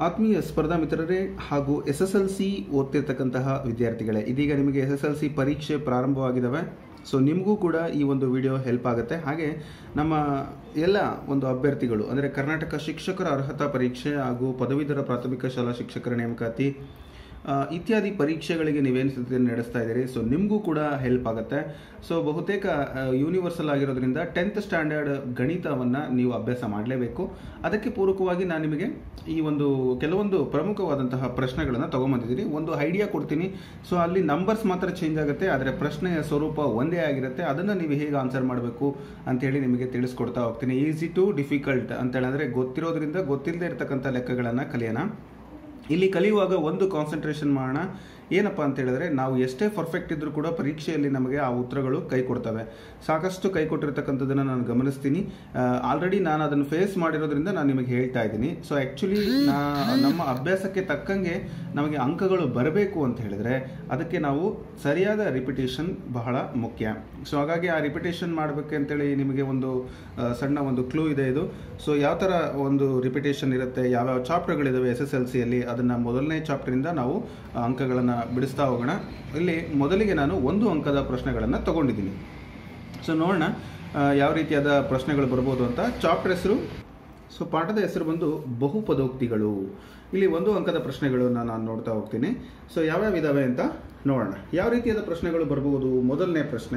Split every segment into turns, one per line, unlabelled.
ಆತ್ಮೀಯ ಸ್ಪರ್ಧಾ ಮಿತ್ರರೇ ಹಾಗೂ ಎಸ್ ಎಸ್ ಎಲ್ ಸಿ ಓದ್ತಿರ್ತಕ್ಕಂತಹ ವಿದ್ಯಾರ್ಥಿಗಳೇ ಇದೀಗ ನಿಮಗೆ ಎಸ್ ಎಸ್ ಎಲ್ ಸಿ ಪರೀಕ್ಷೆ ಪ್ರಾರಂಭವಾಗಿದ್ದಾವೆ ಸೊ ನಿಮಗೂ ಕೂಡ ಈ ಒಂದು ವಿಡಿಯೋ ಹೆಲ್ಪ್ ಆಗುತ್ತೆ ಹಾಗೆ ನಮ್ಮ ಎಲ್ಲ ಒಂದು ಅಭ್ಯರ್ಥಿಗಳು ಅಂದರೆ ಕರ್ನಾಟಕ ಶಿಕ್ಷಕರ ಅರ್ಹತಾ ಪರೀಕ್ಷೆ ಹಾಗೂ ಪದವೀಧರ ಪ್ರಾಥಮಿಕ ಶಾಲಾ ಶಿಕ್ಷಕರ ನೇಮಕಾತಿ ಆ, ಇತ್ಯಾದಿ ಪರೀಕ್ಷೆಗಳಿಗೆ ನೀವೇನು ಸಿದ್ಧತೆಯನ್ನು ನಡೆಸ್ತಾ ಇದ್ದೀರಿ ಸೊ ನಿಮಗೂ ಕೂಡ ಹೆಲ್ಪ್ ಆಗುತ್ತೆ ಸೊ ಬಹುತೇಕ ಯೂನಿವರ್ಸಲ್ ಆಗಿರೋದ್ರಿಂದ ಟೆಂತ್ ಸ್ಟ್ಯಾಂಡರ್ಡ್ ಗಣಿತವನ್ನು ನೀವು ಅಭ್ಯಾಸ ಮಾಡಲೇಬೇಕು ಅದಕ್ಕೆ ಪೂರಕವಾಗಿ ನಾನು ನಿಮಗೆ ಈ ಒಂದು ಕೆಲವೊಂದು ಪ್ರಮುಖವಾದಂತಹ ಪ್ರಶ್ನೆಗಳನ್ನು ತೊಗೊಂಬಂದಿದ್ದೀನಿ ಒಂದು ಐಡಿಯಾ ಕೊಡ್ತೀನಿ ಸೊ ಅಲ್ಲಿ ನಂಬರ್ಸ್ ಮಾತ್ರ ಚೇಂಜ್ ಆಗುತ್ತೆ ಆದರೆ ಪ್ರಶ್ನೆಯ ಸ್ವರೂಪ ಒಂದೇ ಆಗಿರುತ್ತೆ ಅದನ್ನು ನೀವು ಹೇಗೆ ಆನ್ಸರ್ ಮಾಡಬೇಕು ಅಂತೇಳಿ ನಿಮಗೆ ತಿಳಿಸ್ಕೊಡ್ತಾ ಹೋಗ್ತೀನಿ ಈಸಿ ಟು ಡಿಫಿಕಲ್ಟ್ ಅಂತೇಳಿ ಅಂದರೆ ಗೊತ್ತಿರೋದ್ರಿಂದ ಗೊತ್ತಿಲ್ಲದೆ ಇರತಕ್ಕಂಥ ಲೆಕ್ಕಗಳನ್ನು ಕಲಿಯೋಣ ಇಲ್ಲಿ ಕಲಿಯುವಾಗ ಒಂದು ಕಾನ್ಸಂಟ್ರೇಷನ್ ಮಾಡೋಣ ಏನಪ್ಪ ಅಂತ ಹೇಳಿದ್ರೆ ನಾವು ಎಷ್ಟೇ ಪರ್ಫೆಕ್ಟ್ ಇದ್ರೂ ಕೂಡ ಪರೀಕ್ಷೆಯಲ್ಲಿ ನಮಗೆ ಆ ಉತ್ತರಗಳು ಕೈ ಕೊಡ್ತವೆ ಸಾಕಷ್ಟು ಕೈ ಕೊಟ್ಟಿರ್ತಕ್ಕಂಥದ್ದನ್ನು ನಾನು ಗಮನಿಸ್ತೀನಿ ಆಲ್ರೆಡಿ ನಾನು ಅದನ್ನು ಫೇಸ್ ಮಾಡಿರೋದ್ರಿಂದ ನಾನು ನಿಮಗೆ ಹೇಳ್ತಾ ಇದ್ದೀನಿ ಸೊ ಆ್ಯಕ್ಚುಲಿ ನಾ ನಮ್ಮ ಅಭ್ಯಾಸಕ್ಕೆ ತಕ್ಕಂಗೆ ನಮಗೆ ಅಂಕಗಳು ಬರಬೇಕು ಅಂತ ಹೇಳಿದ್ರೆ ಅದಕ್ಕೆ ನಾವು ಸರಿಯಾದ ರಿಪಿಟೇಷನ್ ಬಹಳ ಮುಖ್ಯ ಸೊ ಹಾಗಾಗಿ ಆ ರಿಪಿಟೇಷನ್ ಮಾಡಬೇಕು ಅಂತೇಳಿ ನಿಮಗೆ ಒಂದು ಆ, ಸಣ್ಣ ಒಂದು ಕ್ಲೂ ಇದೆ ಇದು ಸೊ ಯಾವ ಥರ ಒಂದು ರಿಪಿಟೇಷನ್ ಇರುತ್ತೆ ಯಾವ್ಯಾವ ಚಾಪ್ಟರ್ಗಳಿದ್ದಾವೆ ಎಸ್ ಎಸ್ ಎಲ್ ಸಿಯಲ್ಲಿ ಅದನ್ನು ಮೊದಲನೇ ಚಾಪ್ಟರಿಂದ ನಾವು ಅಂಕಗಳನ್ನು ಬಿಡಿಸ್ತಾ ಹೋಗೋಣ ಇಲ್ಲಿ ಮೊದಲಿಗೆ ನಾನು ಒಂದು ಅಂಕದ ಪ್ರಶ್ನೆಗಳನ್ನು ತಗೊಂಡಿದ್ದೀನಿ ಸೊ ನೋಡೋಣ ಆ, ಯಾವ ರೀತಿಯಾದ ಪ್ರಶ್ನೆಗಳು ಬರ್ಬೋದು ಅಂತ ಚಾಪ್ಟರ್ ಹೆಸರು ಸೊ ಪಾಠದ ಹೆಸರು ಬಂದು ಬಹುಪದೋಕ್ತಿಗಳು ಇಲ್ಲಿ ಒಂದು ಅಂಕದ ಪ್ರಶ್ನೆಗಳನ್ನ ನಾನು ನೋಡ್ತಾ ಹೋಗ್ತೀನಿ ಸೊ ಯಾವ್ಯಾವ ಇದಾವೆ ಅಂತ ನೋಡೋಣ ಯಾವ ರೀತಿಯಾದ ಪ್ರಶ್ನೆಗಳು ಬರ್ಬೋದು ಮೊದಲನೇ ಪ್ರಶ್ನೆ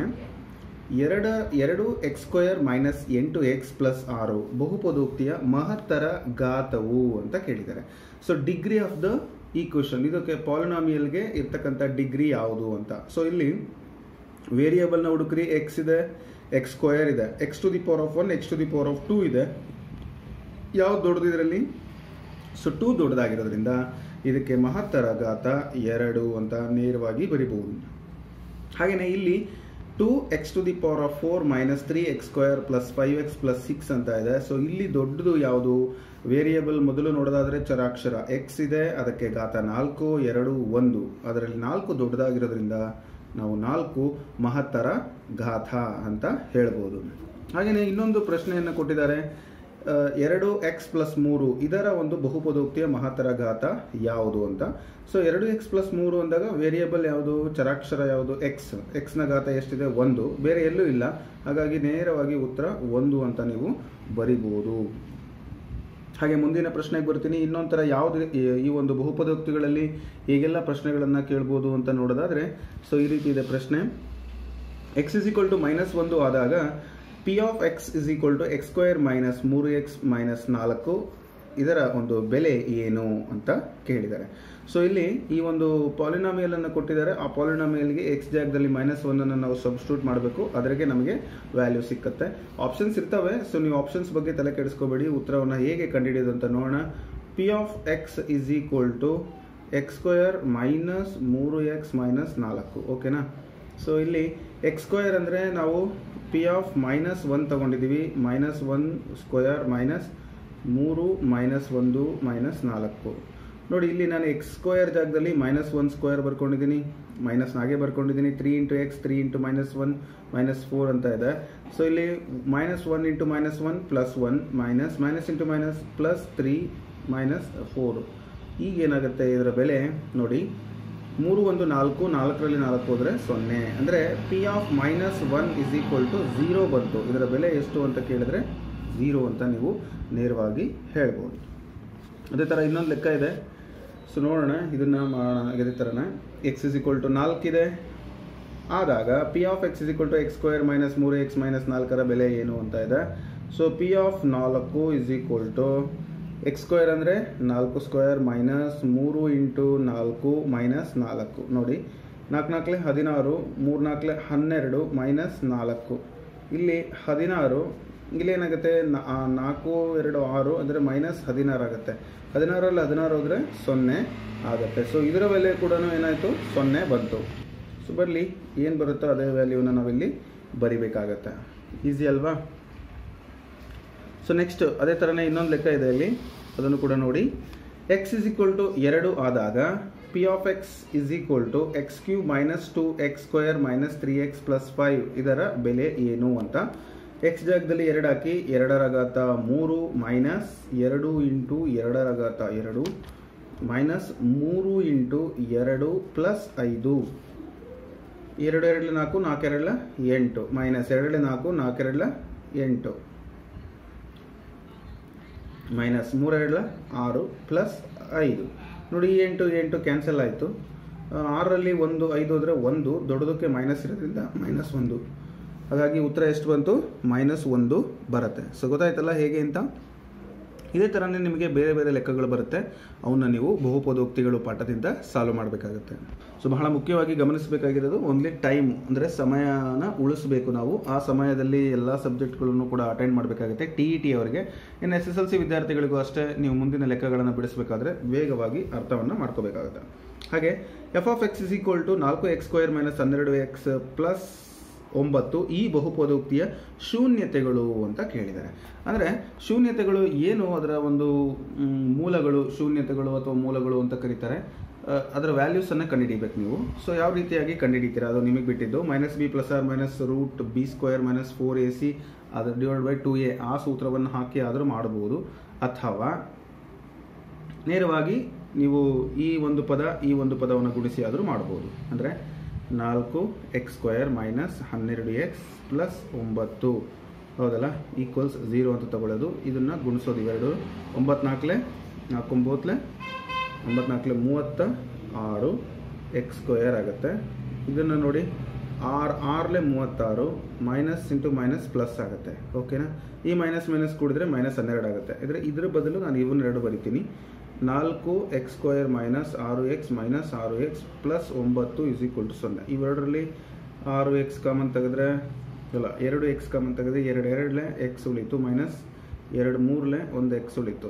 ಎರಡ ಎರಡು ಎಕ್ಸ್ ಸ್ಕ್ವಯರ್ ಮೈನಸ್ ಎಂಟು ಎಕ್ಸ್ ಪ್ಲಸ್ ಆರು ಬಹುಪದೋಕ್ತಿಯ ಮಹತ್ತರ ಘಾತವು ಅಂತ ಕೇಳಿದ್ದಾರೆ so degree of the equation ಇದಕ್ಕೆ ಪಾಲಿನಾಮಿಯಲ್ಗೆ ಇರ್ತಕ್ಕಂಥ ಡಿಗ್ರಿ ಯಾವುದು ಅಂತ ಸೊ ಇಲ್ಲಿ ವೇರಿಯಬಲ್ನ ಹುಡುಕ್ರಿ ಎಕ್ಸ್ ಇದೆ ಎಕ್ಸ್ ಸ್ಕ್ವಯರ್ ಇದೆ X to the power of one X to the power of two ಇದೆ ಯಾವ್ದು ದೊಡ್ಡದು ಇದರಲ್ಲಿ ಸೊ ಟೂ ದೊಡ್ಡದಾಗಿರೋದ್ರಿಂದ ಇದಕ್ಕೆ ಮಹತ್ತರ ಘಾತ ಎರಡು ಅಂತ ನೇರವಾಗಿ ಬರಿಬಹುದು ಹಾಗೆಯೇ ಇಲ್ಲಿ two X to the power of four minus three X square plus five X plus six ಅಂತ ಇದೆ ಸೊ ಇಲ್ಲಿ ದೊಡ್ಡದು ಯಾವುದು ವೇರಿಯಬಲ್ ಮೊದಲು ನೋಡೋದಾದ್ರೆ ಚರಾಕ್ಷರ ಎಕ್ಸ್ ಇದೆ ಅದಕ್ಕೆ ಘಾತ ನಾಲ್ಕು ಎರಡು ಒಂದು ಅದರಲ್ಲಿ ನಾಲ್ಕು ದೊಡ್ಡದಾಗಿರೋದ್ರಿಂದ ನಾವು ನಾಲ್ಕು ಮಹತ್ತರ ಘಾತ ಅಂತ ಹೇಳ್ಬೋದು ಹಾಗೆಯೇ ಇನ್ನೊಂದು ಪ್ರಶ್ನೆಯನ್ನು ಕೊಟ್ಟಿದ್ದಾರೆ ಆ, ಎರಡು ಎಕ್ಸ್ ಪ್ಲಸ್ ಮೂರು ಇದರ ಒಂದು ಬಹುಪದೋಕ್ತಿಯ ಮಹತ್ತರ ಘಾತ ಯಾವುದು ಅಂತ ಸೊ ಎರಡು ಎಕ್ಸ್ ಪ್ಲಸ್ ಮೂರು ಅಂದಾಗ ವೇರಿಯಬಲ್ ಯಾವುದು ಚರಾಕ್ಷರ ಯಾವುದು ಎಕ್ಸ್ ಎಕ್ಸ್ನ ಘಾತ ಎಷ್ಟಿದೆ ಒಂದು ಬೇರೆ ಎಲ್ಲೂ ಇಲ್ಲ ಹಾಗಾಗಿ ನೇರವಾಗಿ ಉತ್ತರ ಒಂದು ಅಂತ ನೀವು ಬರಿಬೋದು ಹಾಗೆ ಮುಂದಿನ ಪ್ರಶ್ನೆಗೆ ಬರ್ತೀನಿ ಇನ್ನೊಂದು ಥರ ಯಾವುದು ಈ- ಈ ಒಂದು ಬಹುಪದೋಕ್ತಿಗಳಲ್ಲಿ ಹೇಗೆಲ್ಲ ಪ್ರಶ್ನೆಗಳನ್ನು ಕೇಳ್ಬೋದು ಅಂತ ನೋಡೋದಾದರೆ ಸೊ ಈ ರೀತಿ ಇದೆ ಪ್ರಶ್ನೆ X is equal to minus ಒಂದು ಆದಾಗ P of X is equal to X square minus ಮೂರು ಎಕ್ಸ್ ಮೈನಸ್ ನಾಲ್ಕು ಇದರ ಒಂದು ಬೆಲೆ ಏನು ಅಂತ ಕೇಳಿದ್ದಾರೆ ಸೊ ಇಲ್ಲಿ ಈ ಒಂದು ಪಾಲಿನಾಮಿಯಲ್ ಅನ್ನು ಕೊಟ್ಟಿದ್ದಾರೆ ಆ ಪಾಲಿನಾಮಿಯಲ್ಗೆ ಎಕ್ಸ್ ಜಾಗದಲ್ಲಿ ಮೈನಸ್ ಒನ್ ಅನ್ನು ನಾವು ಸಬ್ಸ್ಟಿಟ್ಯೂಟ್ ಮಾಡಬೇಕು ಅದರಿಗೆ ನಮಗೆ ವ್ಯಾಲ್ಯೂ ಸಿಕ್ಕತ್ತೆ ಆಪ್ಷನ್ಸ್ ಇರ್ತವೆ ಸೊ ನೀವು ಆಪ್ಷನ್ಸ್ ಬಗ್ಗೆ ತಲೆ ಕೆಡಿಸ್ಕೋಬೇಡಿ ಉತ್ತರವನ್ನು ಹೇಗೆ ಕಂಡುಹಿಡಿಯೋದು ಅಂತ ನೋಡೋಣ P of X is equal to X square minus ಮೂರು ಎಕ್ಸ್ ಮೈನಸ್ ನಾಲ್ಕು ಓಕೆನಾ ಸೊ ಇಲ್ಲಿ ಎಕ್ಸ್ ಸ್ಕ್ವೇರ್ ಅಂದರೆ ನಾವು ಪಿ ಆಫ್ ಮೈನಸ್ ಒನ್ ತಗೊಂಡಿದ್ದೀವಿ ಮೈನಸ್ ಒನ್ ಸ್ಕ್ವೇರ್ ಮೈನಸ್ ಮೂರು ಮೈನಸ್ ಒಂದು ಮೈನಸ್ ನಾಲ್ಕು ನೋಡಿ ಇಲ್ಲಿ ನಾನು ಎಕ್ಸ್ ಸ್ಕ್ವೇರ್ ಜಾಗದಲ್ಲಿ ಮೈನಸ್ ಒನ್ ಸ್ಕ್ವೇರ್ ಬರ್ಕೊಂಡಿದ್ದೀನಿ ಮೈನಸ್ ಹಾಗೆ ಬರ್ಕೊಂಡಿದ್ದೀನಿ three into X three into minus one minus four ಅಂತ ಇದೆ ಸೊ ಇಲ್ಲಿ minus one into minus one plus one minus minus into minus plus three minus four ಈಗ ಏನಾಗುತ್ತೆ ಇದರ ಬೆಲೆ ನೋಡಿ ಮೂರು ಒಂದು ನಾಲ್ಕು ನಾಲ್ಕರಲ್ಲಿ ನಾಲ್ಕು ಹೋದರೆ ಸೊನ್ನೆ ಅಂದರೆ P of minus one is equal to zero ಬಂತು ಇದರ ಬೆಲೆ ಎಷ್ಟು ಅಂತ ಕೇಳಿದ್ರೆ ಝೀರೋ ಅಂತ ನೀವು ನೇರವಾಗಿ ಹೇಳ್ಬೋದು ಅದೇ ಥರ ಇನ್ನೊಂದು ಲೆಕ್ಕ ಇದೆ ಸೊ ನೋಡೋಣ ಇದನ್ನು ಮಾಡೋಣ ಅದೇ ಥರನೇ ಎಕ್ಸ್ ಇಸ್ ಈಕ್ವಲ್ ಟು ನಾಲ್ಕಿದೆ ಆದಾಗ P of X is equal to X square minus ಮೂರು ಎಕ್ಸ್ ಮೈನಸ್ ನಾಲ್ಕರ ಬೆಲೆ ಏನು ಅಂತ ಇದೆ ಸೊ ಪಿ ಆಫ್ ನಾಲ್ಕು is equal to X square ಅಂದರೆ ನಾಲ್ಕು ಸ್ಕ್ವೇರ್ ಮೈನಸ್ ಮೂರು ಇಂಟು ನಾಲ್ಕು ಮೈನಸ್ ನಾಲ್ಕು ನೋಡಿ ನಾಲ್ಕು ನಾಲ್ಕಲೆ ಹದಿನಾರು ಮೂರು ನಾಲ್ಕಲೆ ಹನ್ನೆರಡು ಮೈನಸ್ ನಾಲ್ಕು ಇಲ್ಲಿ ಹದಿನಾರು ಇಲ್ಲೇನಾಗುತ್ತೆ ನಾ- ಆ, ನಾಲ್ಕು ಎರಡು ಆರು ಅಂದರೆ ಮೈನಸ್ ಹದಿನಾರು ಆಗುತ್ತೆ ಹದಿನಾರಲ್ಲಿ ಹದಿನಾರು ಹೋದರೆ ಸೊನ್ನೆ ಆಗುತ್ತೆ ಸೊ ಇದರ ಬೆಲೆ ಕೂಡ ಏನಾಯಿತು ಸೊನ್ನೆ ಬಂತು ಸೊ ಬರಲಿ ಏನು ಬರುತ್ತೋ ಅದೇ ವ್ಯಾಲ್ಯೂನ ನಾವಿಲ್ಲಿ ಬರಿಬೇಕಾಗತ್ತೆ ಈಸಿ ಅಲ್ವಾ ಸೊ ನೆಕ್ಸ್ಟ್ ಅದೇ ಥರನೇ ಇನ್ನೊಂದು ಲೆಕ್ಕ ಇದೆ ಇಲ್ಲಿ ಅದನ್ನು ಕೂಡ ನೋಡಿ ಎಕ್ಸ್ ಇಸ್ ಈಕ್ವಲ್ ಟು ಎರಡು ಆದಾಗ P of X is equal to X cube minus two X square minus three X plus five ಇದರ ಬೆಲೆ ಏನು ಅಂತ ಎಕ್ಸ್ ಜಾಗದಲ್ಲಿ ಎರಡು ಹಾಕಿ ಎರಡರ ಘಾತ ಮೂರು ಮೈನಸ್ ಎರಡು ಇಂಟು ಎರಡರ ಘಾತ ಎರಡು ಮೈನಸ್ ಮೂರು ಇಂಟು ಎರಡು ಪ್ಲಸ್ ಐದು ಎರಡು ಎರಡಲೆ ನಾಲ್ಕು ನಾಲ್ಕು ಎರಡಲ ಎಂಟು ಮೈನಸ್ ಎರಡಲೆ ನಾಲ್ಕು ನಾಲ್ಕು ಎರಡಲ ಎಂಟು ಮೈನಸ್ ಮೂರೆರಡಲ ಆರು ಪ್ಲಸ್ ಐದು ನೋಡಿ ಈ ಎಂಟು ಈ ಎಂಟು ಕ್ಯಾನ್ಸಲ್ ಆಯಿತು ಆರರಲ್ಲಿ ಒಂದು ಐದು ಹೋದರೆ ಒಂದು ದೊಡ್ಡದಕ್ಕೆ ಮೈನಸ್ ಇರೋದ್ರಿಂದ ಮೈನಸ್ ಒಂದು ಹಾಗಾಗಿ ಉತ್ತರ ಎಷ್ಟು ಬಂತು ಮೈನಸ್ ಒಂದು ಬರುತ್ತೆ ಸೊ ಗೊತ್ತಾಯ್ತಲ್ಲ ಹೇಗೆ ಅಂತ ಇದೇ ಥರನೇ ನಿಮಗೆ ಬೇರೆ ಬೇರೆ ಲೆಕ್ಕಗಳು ಬರುತ್ತೆ ಅವನ್ನ ನೀವು ಬಹುಪದೋಕ್ತಿಗಳು ಪಾಠದಿಂದ ಸಾಲ್ವ್ ಮಾಡಬೇಕಾಗುತ್ತೆ ಸೊ ಬಹಳ ಮುಖ್ಯವಾಗಿ ಗಮನಿಸಬೇಕಾಗಿರೋದು ಓನ್ಲಿ ಟೈಮ್ ಅಂದರೆ ಸಮಯನ ಉಳಿಸಬೇಕು ನಾವು ಆ ಸಮಯದಲ್ಲಿ ಎಲ್ಲ ಸಬ್ಜೆಕ್ಟ್ಗಳನ್ನು ಕೂಡ ಅಟೆಂಡ್ ಮಾಡಬೇಕಾಗುತ್ತೆ ಟಿ ಇ ಟಿ ಅವರಿಗೆ ಇನ್ನು ಎಸ್ ಎಸ್ ಎಲ್ ಸಿ ವಿದ್ಯಾರ್ಥಿಗಳಿಗೂ ಅಷ್ಟೇ ನೀವು ಮುಂದಿನ ಲೆಕ್ಕಗಳನ್ನು ಬಿಡಿಸಬೇಕಾದ್ರೆ ವೇಗವಾಗಿ ಅರ್ಥವನ್ನು ಮಾಡ್ಕೋಬೇಕಾಗುತ್ತೆ ಹಾಗೆ F of X is equal to ನಾಲ್ಕು ಎಕ್ಸ್ ಸ್ಕ್ವೇರ್ ಮೈನಸ್ ಹನ್ನೆರಡು ಎಕ್ಸ್ ಪ್ಲಸ್ ಒಂಬತ್ತು ಈ ಬಹುಪದೋಕ್ತಿಯ ಶೂನ್ಯತೆಗಳು ಅಂತ ಕೇಳಿದ್ದಾರೆ ಅಂದರೆ ಶೂನ್ಯತೆಗಳು ಏನು ಅದರ ಒಂದು ಮ್, ಮೂಲಗಳು ಶೂನ್ಯತೆಗಳು ಅಥವಾ ಮೂಲಗಳು ಅಂತ ಕರೀತಾರೆ ಆ, ಅದರ ವ್ಯಾಲ್ಯೂಸನ್ನು ಕಂಡುಹಿಡಿಬೇಕು ನೀವು ಸೊ ಯಾವ ರೀತಿಯಾಗಿ ಕಂಡುಹಿಡಿತೀರಾ ಅದು ನಿಮಗೆ ಬಿಟ್ಟಿದ್ದು minus B plus or minus root B square minus four A C ಅದರ ಡಿವೈಡ್ ಬೈ ಟು ಎ ಆ ಸೂತ್ರವನ್ನು ಹಾಕಿ ಆದರೂ ಮಾಡಬಹುದು ಅಥವಾ ನೇರವಾಗಿ ನೀವು ಈ ಒಂದು ಪದ ಈ ಒಂದು ಪದವನ್ನು ಗುಣಿಸಿ ಆದರೂ ಮಾಡ್ಬೋದು ಅಂದರೆ ನಾಲ್ಕು ಎಕ್ಸ್ ಸ್ಕ್ವಯರ್ ಮೈನಸ್ ಹನ್ನೆರಡು ಎಕ್ಸ್ ಪ್ಲಸ್ ಒಂಬತ್ತು ಹೌದಲ್ಲ ಈಕ್ವಲ್ಸ್ ಝೀರೋ ಅಂತ ತಗೊಳ್ಳೋದು ಇದನ್ನು ಗುಣಿಸೋದು ಇವೆರಡು ಒಂಬತ್ನಾಲ್ಕಲೆ ನಾಲ್ಕೊಂಬತ್ತಲೆ ಒಂಬತ್ನಾಲ್ಕಲೆ ಮೂವತ್ತ ಆರು ಎಕ್ಸ್ ಸ್ಕ್ವಯರ್ ಆಗುತ್ತೆ ಇದನ್ನು ನೋಡಿ ಆರ್ ಆರ್ಲೆ ಮೂವತ್ತಾರು ಮೈನಸ್ ಇಂಟು ಮೈನಸ್ ಪ್ಲಸ್ ಆಗುತ್ತೆ ಓಕೆನಾ ಈ ಮೈನಸ್ ಮೈನಸ್ ಕೂಡಿದ್ರೆ ಮೈನಸ್ ಹನ್ನೆರಡು ಆಗುತ್ತೆ ಅಂದರೆ ಇದ್ರ ಬದಲು ನಾನು ಇವನ್ ಎರಡು ಬರಿತೀನಿ ನಾಲ್ಕು ಎಕ್ಸ್ ಸ್ಕ್ವಯರ್ ಮೈನಸ್ ಆರು ಎಕ್ಸ್ ಮೈನಸ್ ಆರು ಎಕ್ಸ್ ಪ್ಲಸ್ ಒಂಬತ್ತು ಇಸ್ ಈಕ್ವಲ್ ಟು ಸೊನ್ನೆ ಇವೆರಡರಲ್ಲಿ ಆರು ಎಕ್ಸ್ ಕಾಮನ್ ತೆಗೆದ್ರೆ ಇಲ್ಲ ಎರಡು ಎಕ್ಸ್ ಕಾಮನ್ ತೆಗೆದ್ರೆ ಎರಡು ಎರಡಲೆ ಎಕ್ಸ್ ಉಳಿತು ಮೈನಸ್ ಎರಡು ಮೂರಲೆ ಒಂದು ಎಕ್ಸ್ ಉಳಿತು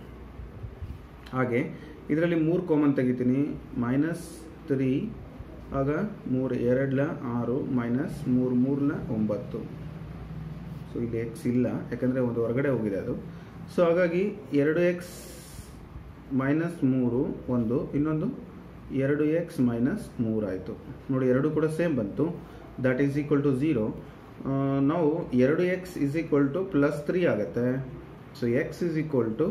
ಹಾಗೆ ಇದರಲ್ಲಿ ಮೂರು ಕಾಮನ್ ತೆಗಿತೀನಿ ಮೈನಸ್ ತ್ರೀ ಆಗ ಮೂರು ಎರಡ್ಲ ಆರು ಮೈನಸ್ ಮೂರು ಮೂರ್ಲ ಒಂಬತ್ತು ಸೊ ಇಲ್ಲಿ ಎಕ್ಸ್ ಇಲ್ಲ ಯಾಕಂದರೆ ಒಂದು ಹೊರಗಡೆ ಹೋಗಿದೆ ಅದು ಸೊ ಹಾಗಾಗಿ ಎರಡು ಎಕ್ಸ್ ಮೈನಸ್ ಮೂರು ಒಂದು ಇನ್ನೊಂದು ಎರಡು ಎಕ್ಸ್ ಮೈನಸ್ ಮೂರಾಯಿತು ನೋಡಿ ಎರಡು ಕೂಡ ಸೇಮ್ ಬಂತು that is equal to zero ನಾವು ಎರಡು X is equal to plus three ಆಗುತ್ತೆ so X is equal to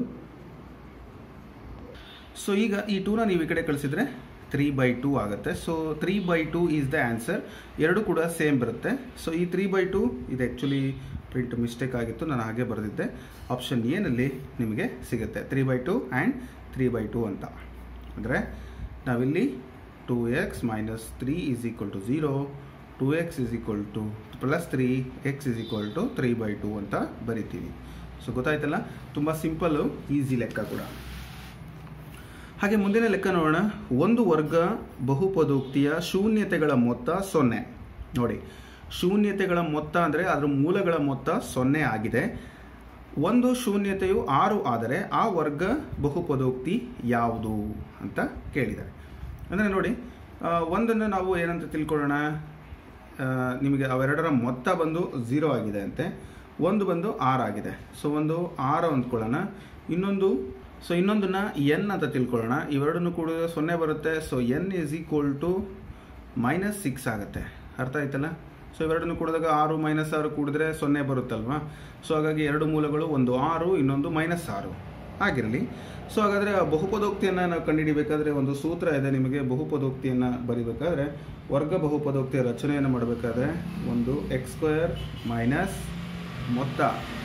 so ಈಗ ಈ ಟೂನ ನೀವು ಈ ಕಡೆ ಕಳಿಸಿದ್ರೆ ತ್ರೀ ಬೈ ಟೂ ಆಗುತ್ತೆ so three by two is the answer ಎರಡು ಕೂಡ ಸೇಮ್ ಬರುತ್ತೆ ಸೊ ಈ ತ್ರೀ ಬೈ ಟೂ ಇದು ಆ್ಯಕ್ಚುಲಿ ಪ್ರಿಂಟ್ ಮಿಸ್ಟೇಕ್ ಆಗಿತ್ತು ನಾನು ಹಾಗೆ ಬರೆದಿದ್ದೆ ಆಪ್ಷನ್ ಎನಲ್ಲಿ ನಿಮಗೆ ಸಿಗುತ್ತೆ three by two and three by two ಅಂತ ಅಂದರೆ ನಾವಿಲ್ಲಿ two X minus three is equal to zero two X is equal to plus three X is equal to three by two ಅಂತ ಬರಿತೀವಿ ಸೊ ಗೊತ್ತಾಯ್ತಲ್ಲ ತುಂಬ ಸಿಂಪಲ್ಲು ಈಸಿ ಲೆಕ್ಕ ಕೂಡ ಹಾಗೆ ಮುಂದಿನ ಲೆಕ್ಕ ನೋಡೋಣ ಒಂದು ವರ್ಗ ಬಹುಪದೋಕ್ತಿಯ ಶೂನ್ಯತೆಗಳ ಮೊತ್ತ ಸೊನ್ನೆ ನೋಡಿ ಶೂನ್ಯತೆಗಳ ಮೊತ್ತ ಅಂದರೆ ಅದರ ಮೂಲಗಳ ಮೊತ್ತ ಸೊನ್ನೆ ಆಗಿದೆ ಒಂದು ಶೂನ್ಯತೆಯು ಆರು ಆದರೆ ಆ ವರ್ಗ ಬಹುಪದೋಕ್ತಿ ಯಾವುದು ಅಂತ ಕೇಳಿದ್ದಾರೆ ಅಂದರೆ ನೋಡಿ ಆ, ಒಂದನ್ನು ನಾವು ಏನಂತ ತಿಳ್ಕೊಳ್ಳೋಣ ಆ, ನಿಮಗೆ ಅವೆರಡರ ಮೊತ್ತ ಬಂದು ಝೀರೋ ಆಗಿದೆ ಅಂತೆ ಒಂದು ಬಂದು ಆರ್ ಆಗಿದೆ ಸೊ ಒಂದು ಆರು ಅಂದ್ಕೊಳ್ಳೋಣ ಇನ್ನೊಂದು ಸೊ ಇನ್ನೊಂದನ್ನ ಎನ್ ಅಂತ ತಿಳ್ಕೊಳ್ಳೋಣ ಇವೆರಡನ್ನು ಕೂಡ ಸೊನ್ನೆ ಬರುತ್ತೆ so N is equal to minus six ಆಗುತ್ತೆ ಅರ್ಥ ಆಯ್ತಲ್ಲ ಸೊ ಇವೆರಡನ್ನು ಕೂಡಿದಾಗ ಆರು ಮೈನಸ್ ಆರು ಕೂಡಿದ್ರೆ ಸೊನ್ನೆ ಬರುತ್ತಲ್ವಾ ಸೊ ಹಾಗಾಗಿ ಎರಡು ಮೂಲಗಳು ಒಂದು ಆರು ಇನ್ನೊಂದು ಮೈನಸ್ ಆರು ಆಗಿರಲಿ ಸೊ ಹಾಗಾದರೆ ಆ ಬಹುಪದೋಕ್ತಿಯನ್ನು ನಾವು ಕಂಡುಹಿಡಿಬೇಕಾದ್ರೆ ಒಂದು ಸೂತ್ರ ಇದೆ ನಿಮಗೆ ಬಹುಪದೋಕ್ತಿಯನ್ನು ಬರಿಬೇಕಾದ್ರೆ ವರ್ಗ ಬಹುಪದೋಕ್ತಿಯ ರಚನೆಯನ್ನು ಮಾಡಬೇಕಾದ್ರೆ ಒಂದು ಎಕ್ಸ್ ಸ್ಕ್ವೇರ್ ಮೈನಸ್ ಮೊತ್ತ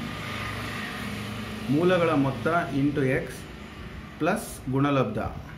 ಮೂಲಗಳ ಮೊತ್ತ ಇಂಟು ಎಕ್ಸ್ ಪ್ಲಸ್ ಗುಣಲಬ್ಧ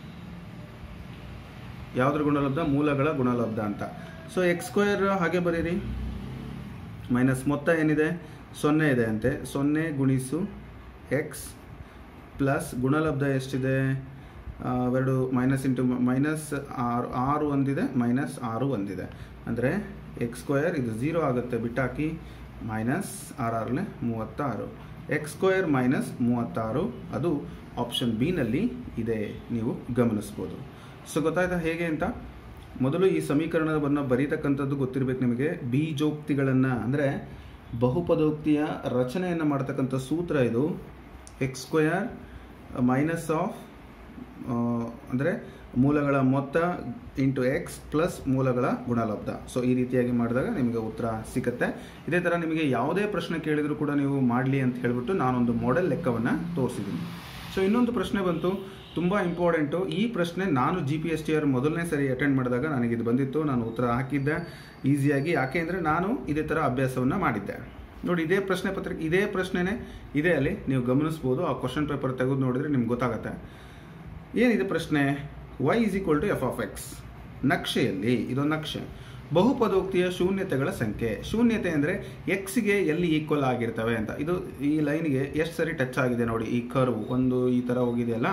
ಯಾವುದ್ರ ಗುಣಲಬ್ಧ ಮೂಲಗಳ ಗುಣಲಬ್ಧ ಅಂತ ಸೊ ಎಕ್ಸ್ ಸ್ಕ್ವೇರ್ ಹಾಗೆ ಬರೀರಿ ಮೈನಸ್ ಮೊತ್ತ ಏನಿದೆ ಸೊನ್ನೆ ಇದೆ ಅಂತೆ ಸೊನ್ನೆ ಗುಣಿಸು ಎಕ್ಸ್ ಪ್ಲಸ್ ಗುಣಲಬ್ಧ ಎಷ್ಟಿದೆ ಆ, ಎರಡು ಮೈನಸ್ ಇಂಟು ಮೈನಸ್ ಆರು ಆರು ಒಂದಿದೆ ಮೈನಸ್ ಆರು ಒಂದಿದೆ ಅಂದರೆ ಎಕ್ಸ್ ಸ್ಕ್ವೇರ್ ಇದು ಝೀರೋ ಆಗುತ್ತೆ ಬಿಟ್ಟಾಕಿ ಮೈನಸ್ ಆರ್ ಆರ್ಲೆ ಮೂವತ್ತಾರು ಎಕ್ಸ್ ಸ್ಕ್ವೇರ್ ಮೈನಸ್ ಮೂವತ್ತಾರು ಅದು ಆಪ್ಷನ್ ಬಿನಲ್ಲಿ ಇದೆ ನೀವು ಗಮನಿಸ್ಬೋದು ಸೊ ಗೊತ್ತಾಯ್ತಾ ಹೇಗೆ ಅಂತ ಮೊದಲು ಈ ಸಮೀಕರಣವನ್ನು ಬರೀತಕ್ಕಂಥದ್ದು ಗೊತ್ತಿರಬೇಕು ನಿಮಗೆ ಬೀಜೋಕ್ತಿಗಳನ್ನು ಅಂದರೆ ಬಹುಪದೋಕ್ತಿಯ ರಚನೆಯನ್ನು ಮಾಡ್ತಕ್ಕಂಥ ಸೂತ್ರ ಇದು ಎಕ್ಸ್ ಸ್ಕ್ವೇರ್ ಮೈನಸ್ ಆಫ್ ಅಂದರೆ ಮೂಲಗಳ ಮೊತ್ತ ಇಂಟು ಎಕ್ಸ್ ಪ್ಲಸ್ ಮೂಲಗಳ ಗುಣಲಬ್ಧ ಸೊ ಈ ರೀತಿಯಾಗಿ ಮಾಡಿದಾಗ ನಿಮಗೆ ಉತ್ತರ ಸಿಗುತ್ತೆ ಇದೇ ಥರ ನಿಮಗೆ ಯಾವುದೇ ಪ್ರಶ್ನೆ ಕೇಳಿದರೂ ಕೂಡ ನೀವು ಮಾಡಲಿ ಅಂತ ಹೇಳಿಬಿಟ್ಟು ನಾನೊಂದು ಮಾಡೆಲ್ ಲೆಕ್ಕವನ್ನು ತೋರಿಸಿದ್ದೀನಿ ಸೊ ಇನ್ನೊಂದು ಪ್ರಶ್ನೆ ಬಂತು ತುಂಬ ಇಂಪಾರ್ಟೆಂಟು ಈ ಪ್ರಶ್ನೆ ನಾನು G P S T R ಮೊದಲನೇ ಸರಿ ಅಟೆಂಡ್ ಮಾಡಿದಾಗ ನನಗೆ ಇದು ಬಂದಿತ್ತು ನಾನು ಉತ್ತರ ಹಾಕಿದ್ದೆ ಈಸಿಯಾಗಿ ಯಾಕೆ ಅಂದರೆ ನಾನು ಇದೇ ಥರ ಅಭ್ಯಾಸವನ್ನು ಮಾಡಿದ್ದೆ ನೋಡಿ ಇದೇ ಪ್ರಶ್ನೆ ಪತ್ರಿಕೆ ಇದೇ ಪ್ರಶ್ನೆನೇ ಇದೆ ಅಲ್ಲಿ ನೀವು ಗಮನಿಸ್ಬೋದು ಆ ಕ್ವಶನ್ ಪೇಪರ್ ತೆಗೆದು ನೋಡಿದ್ರೆ ನಿಮ್ಗೆ ಗೊತ್ತಾಗುತ್ತೆ ಏನಿದೆ ಪ್ರಶ್ನೆ Y is equal to F of X ನಕ್ಷೆಯಲ್ಲಿ ಇದೊಂದು ನಕ್ಷೆ ಬಹುಪದೋಕ್ತಿಯ ಶೂನ್ಯತೆಗಳ ಸಂಖ್ಯೆ ಶೂನ್ಯತೆ ಅಂದರೆ ಎಕ್ಸ್ಗೆ ಎಲ್ಲಿ ಈಕ್ವಲ್ ಆಗಿರ್ತವೆ ಅಂತ ಇದು ಈ ಲೈನ್ಗೆ ಎಷ್ಟು ಸರಿ ಟಚ್ ಆಗಿದೆ ನೋಡಿ ಈ ಕರ್ವ್ ಒಂದು ಈ ಥರ ಹೋಗಿದೆಯಲ್ಲ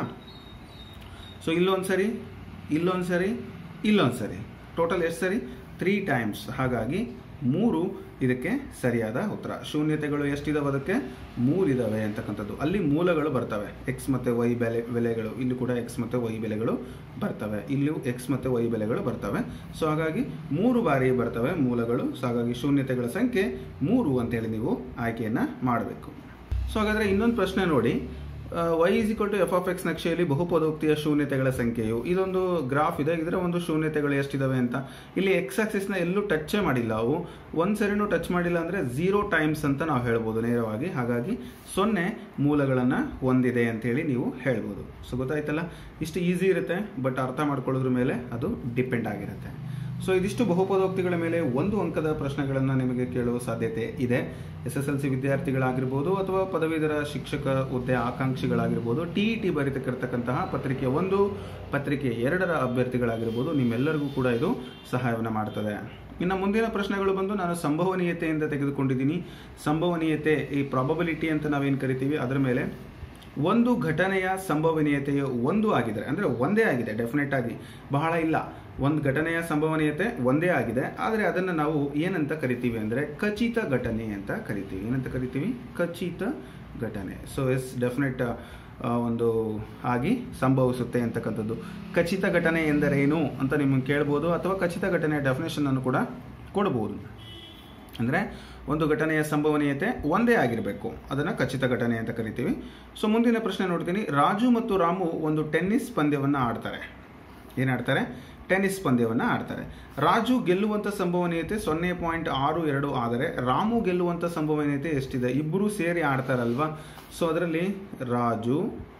ಸೊ ಇಲ್ಲೊಂದು ಸರಿ ಇಲ್ಲೊಂದು ಸರಿ ಇಲ್ಲೊಂದು ಸರಿ ಟೋಟಲ್ ಎಷ್ಟು ಸರಿ ತ್ರೀ ಟೈಮ್ಸ್ ಹಾಗಾಗಿ ಮೂರು ಇದಕ್ಕೆ ಸರಿಯಾದ ಉತ್ತರ ಶೂನ್ಯತೆಗಳು ಎಷ್ಟಿದಾವೆ ಅದಕ್ಕೆ ಮೂರಿದಾವೆ ಅಂತಕ್ಕಂಥದ್ದು ಅಲ್ಲಿ ಮೂಲಗಳು ಬರ್ತವೆ ಎಕ್ಸ್ ಮತ್ತು ವೈ ಬೆಲೆ ಬೆಲೆಗಳು ಇಲ್ಲಿ ಕೂಡ ಎಕ್ಸ್ ಮತ್ತು ವೈ ಬೆಲೆಗಳು ಬರ್ತವೆ ಇಲ್ಲೂ ಎಕ್ಸ್ ಮತ್ತು ವೈ ಬೆಲೆಗಳು ಬರ್ತವೆ ಸೊ ಹಾಗಾಗಿ ಮೂರು ಬಾರಿ ಬರ್ತವೆ ಮೂಲಗಳು ಸೊ ಹಾಗಾಗಿ ಶೂನ್ಯತೆಗಳ ಸಂಖ್ಯೆ ಮೂರು ಅಂತೇಳಿ ನೀವು ಆಯ್ಕೆಯನ್ನು ಮಾಡಬೇಕು ಸೊ ಹಾಗಾದರೆ ಇನ್ನೊಂದು ಪ್ರಶ್ನೆ ನೋಡಿ Y is equal to F of X ನಕ್ಷೆಯಲ್ಲಿ ಬಹುಪದೋಕ್ತಿಯ ಶೂನ್ಯತೆಗಳ ಸಂಖ್ಯೆಯು ಇದೊಂದು ಗ್ರಾಫ್ ಇದೆ ಇದರ ಒಂದು ಶೂನ್ಯತೆಗಳು ಎಷ್ಟಿದಾವೆ ಅಂತ ಇಲ್ಲಿ ಎಕ್ಸ್ ಆಕ್ಸಿಸ್ನ ಎಲ್ಲೂ ಟಚ್ಚೇ ಮಾಡಿಲ್ಲ ಅವು ಒಂದು ಸರಿನೂ ಟಚ್ ಮಾಡಿಲ್ಲ ಅಂದರೆ ಝೀರೋ ಟೈಮ್ಸ್ ಅಂತ ನಾವು ಹೇಳ್ಬೋದು ನೇರವಾಗಿ ಹಾಗಾಗಿ ಸೊನ್ನೆ ಮೂಲಗಳನ್ನು ಹೊಂದಿದೆ ಅಂತೇಳಿ ನೀವು ಹೇಳ್ಬೋದು ಸೊ ಗೊತ್ತಾಯ್ತಲ್ಲ ಇಷ್ಟು ಈಸಿ ಇರುತ್ತೆ ಬಟ್ ಅರ್ಥ ಮಾಡ್ಕೊಳ್ಳೋದ್ರ ಮೇಲೆ ಅದು ಡಿಪೆಂಡ್ ಆಗಿರುತ್ತೆ ಸೊ ಇದಿಷ್ಟು ಬಹುಪದೋಕ್ತಿಗಳ ಮೇಲೆ ಒಂದು ಅಂಕದ ಪ್ರಶ್ನೆಗಳನ್ನು ನಿಮಗೆ ಕೇಳುವ ಸಾಧ್ಯತೆ ಇದೆ ಎಸ್ ಎಸ್ ಎಲ್ ಸಿ ವಿದ್ಯಾರ್ಥಿಗಳಾಗಿರ್ಬೋದು ಅಥವಾ ಪದವೀಧರ ಶಿಕ್ಷಕ ಹುದ್ದೆ ಆಕಾಂಕ್ಷಿಗಳಾಗಿರ್ಬೋದು ಟಿ ಇ ಟಿ ಬರೀತಕ್ಕಿರ್ತಕ್ಕಂತಹ ಪತ್ರಿಕೆ ಒಂದು ಪತ್ರಿಕೆ ಎರಡರ ಅಭ್ಯರ್ಥಿಗಳಾಗಿರ್ಬೋದು ನಿಮ್ಮೆಲ್ಲರಿಗೂ ಕೂಡ ಇದು ಸಹಾಯವನ್ನು ಮಾಡ್ತದೆ ಇನ್ನು ಮುಂದಿನ ಪ್ರಶ್ನೆಗಳು ಬಂದು ನಾನು ಸಂಭವನೀಯತೆಯಿಂದ ತೆಗೆದುಕೊಂಡಿದ್ದೀನಿ ಸಂಭವನೀಯತೆ ಈ ಪ್ರಾಬಬಿಲಿಟಿ ಅಂತ ನಾವೇನು ಕರಿತೀವಿ ಅದರ ಮೇಲೆ ಒಂದು ಘಟನೆಯ ಸಂಭವನೀಯತೆಯು ಒಂದು ಆಗಿದೆ ಅಂದರೆ ಒಂದೇ ಆಗಿದೆ ಡೆಫಿನೆಟ್ ಆಗಿ ಬಹಳ ಇಲ್ಲ ಒಂದು ಘಟನೆಯ ಸಂಭವನೀಯತೆ ಒಂದೇ ಆಗಿದೆ ಆದರೆ ಅದನ್ನು ನಾವು ಏನಂತ ಕರಿತೀವಿ ಅಂದರೆ ಖಚಿತ ಘಟನೆ ಅಂತ ಕರಿತೀವಿ ಏನಂತ ಕರಿತೀವಿ ಖಚಿತ ಘಟನೆ ಸೊ ಎಸ್ ಡೆಫಿನೆಟ್ ಒಂದು ಆಗಿ ಸಂಭವಿಸುತ್ತೆ ಅಂತಕ್ಕಂಥದ್ದು ಖಚಿತ ಘಟನೆ ಎಂದರೇನು ಅಂತ ನಿಮಗೆ ಕೇಳ್ಬೋದು ಅಥವಾ ಖಚಿತ ಘಟನೆಯ ಡೆಫಿನೇಷನ್ ಅನ್ನು ಕೂಡ ಕೊಡ್ಬೋದು ಅಂದರೆ ಒಂದು ಘಟನೆಯ ಸಂಭವನೀಯತೆ ಒಂದೇ ಆಗಿರಬೇಕು ಅದನ್ನು ಖಚಿತ ಘಟನೆ ಅಂತ ಕರಿತೀವಿ ಸೊ ಮುಂದಿನ ಪ್ರಶ್ನೆ ನೋಡ್ತೀನಿ ರಾಜು ಮತ್ತು ರಾಮು ಒಂದು ಟೆನ್ನಿಸ್ ಪಂದ್ಯವನ್ನು ಆಡ್ತಾರೆ ಏನಾಡ್ತಾರೆ ಟೆನ್ನಿಸ್ ಪಂದ್ಯವನ್ನು ಆಡ್ತಾರೆ ರಾಜು ಗೆಲ್ಲುವಂಥ ಸಂಭವನೀಯತೆ ಸೊನ್ನೆ ಪಾಯಿಂಟ್ ಆರು ಎರಡು ಆದರೆ ರಾಮು ಗೆಲ್ಲುವಂಥ ಸಂಭವನೀಯತೆ ಎಷ್ಟಿದೆ ಇಬ್ಬರು ಸೇರಿ ಆಡ್ತಾರಲ್ವಾ ಸೊ ಅದರಲ್ಲಿ Raju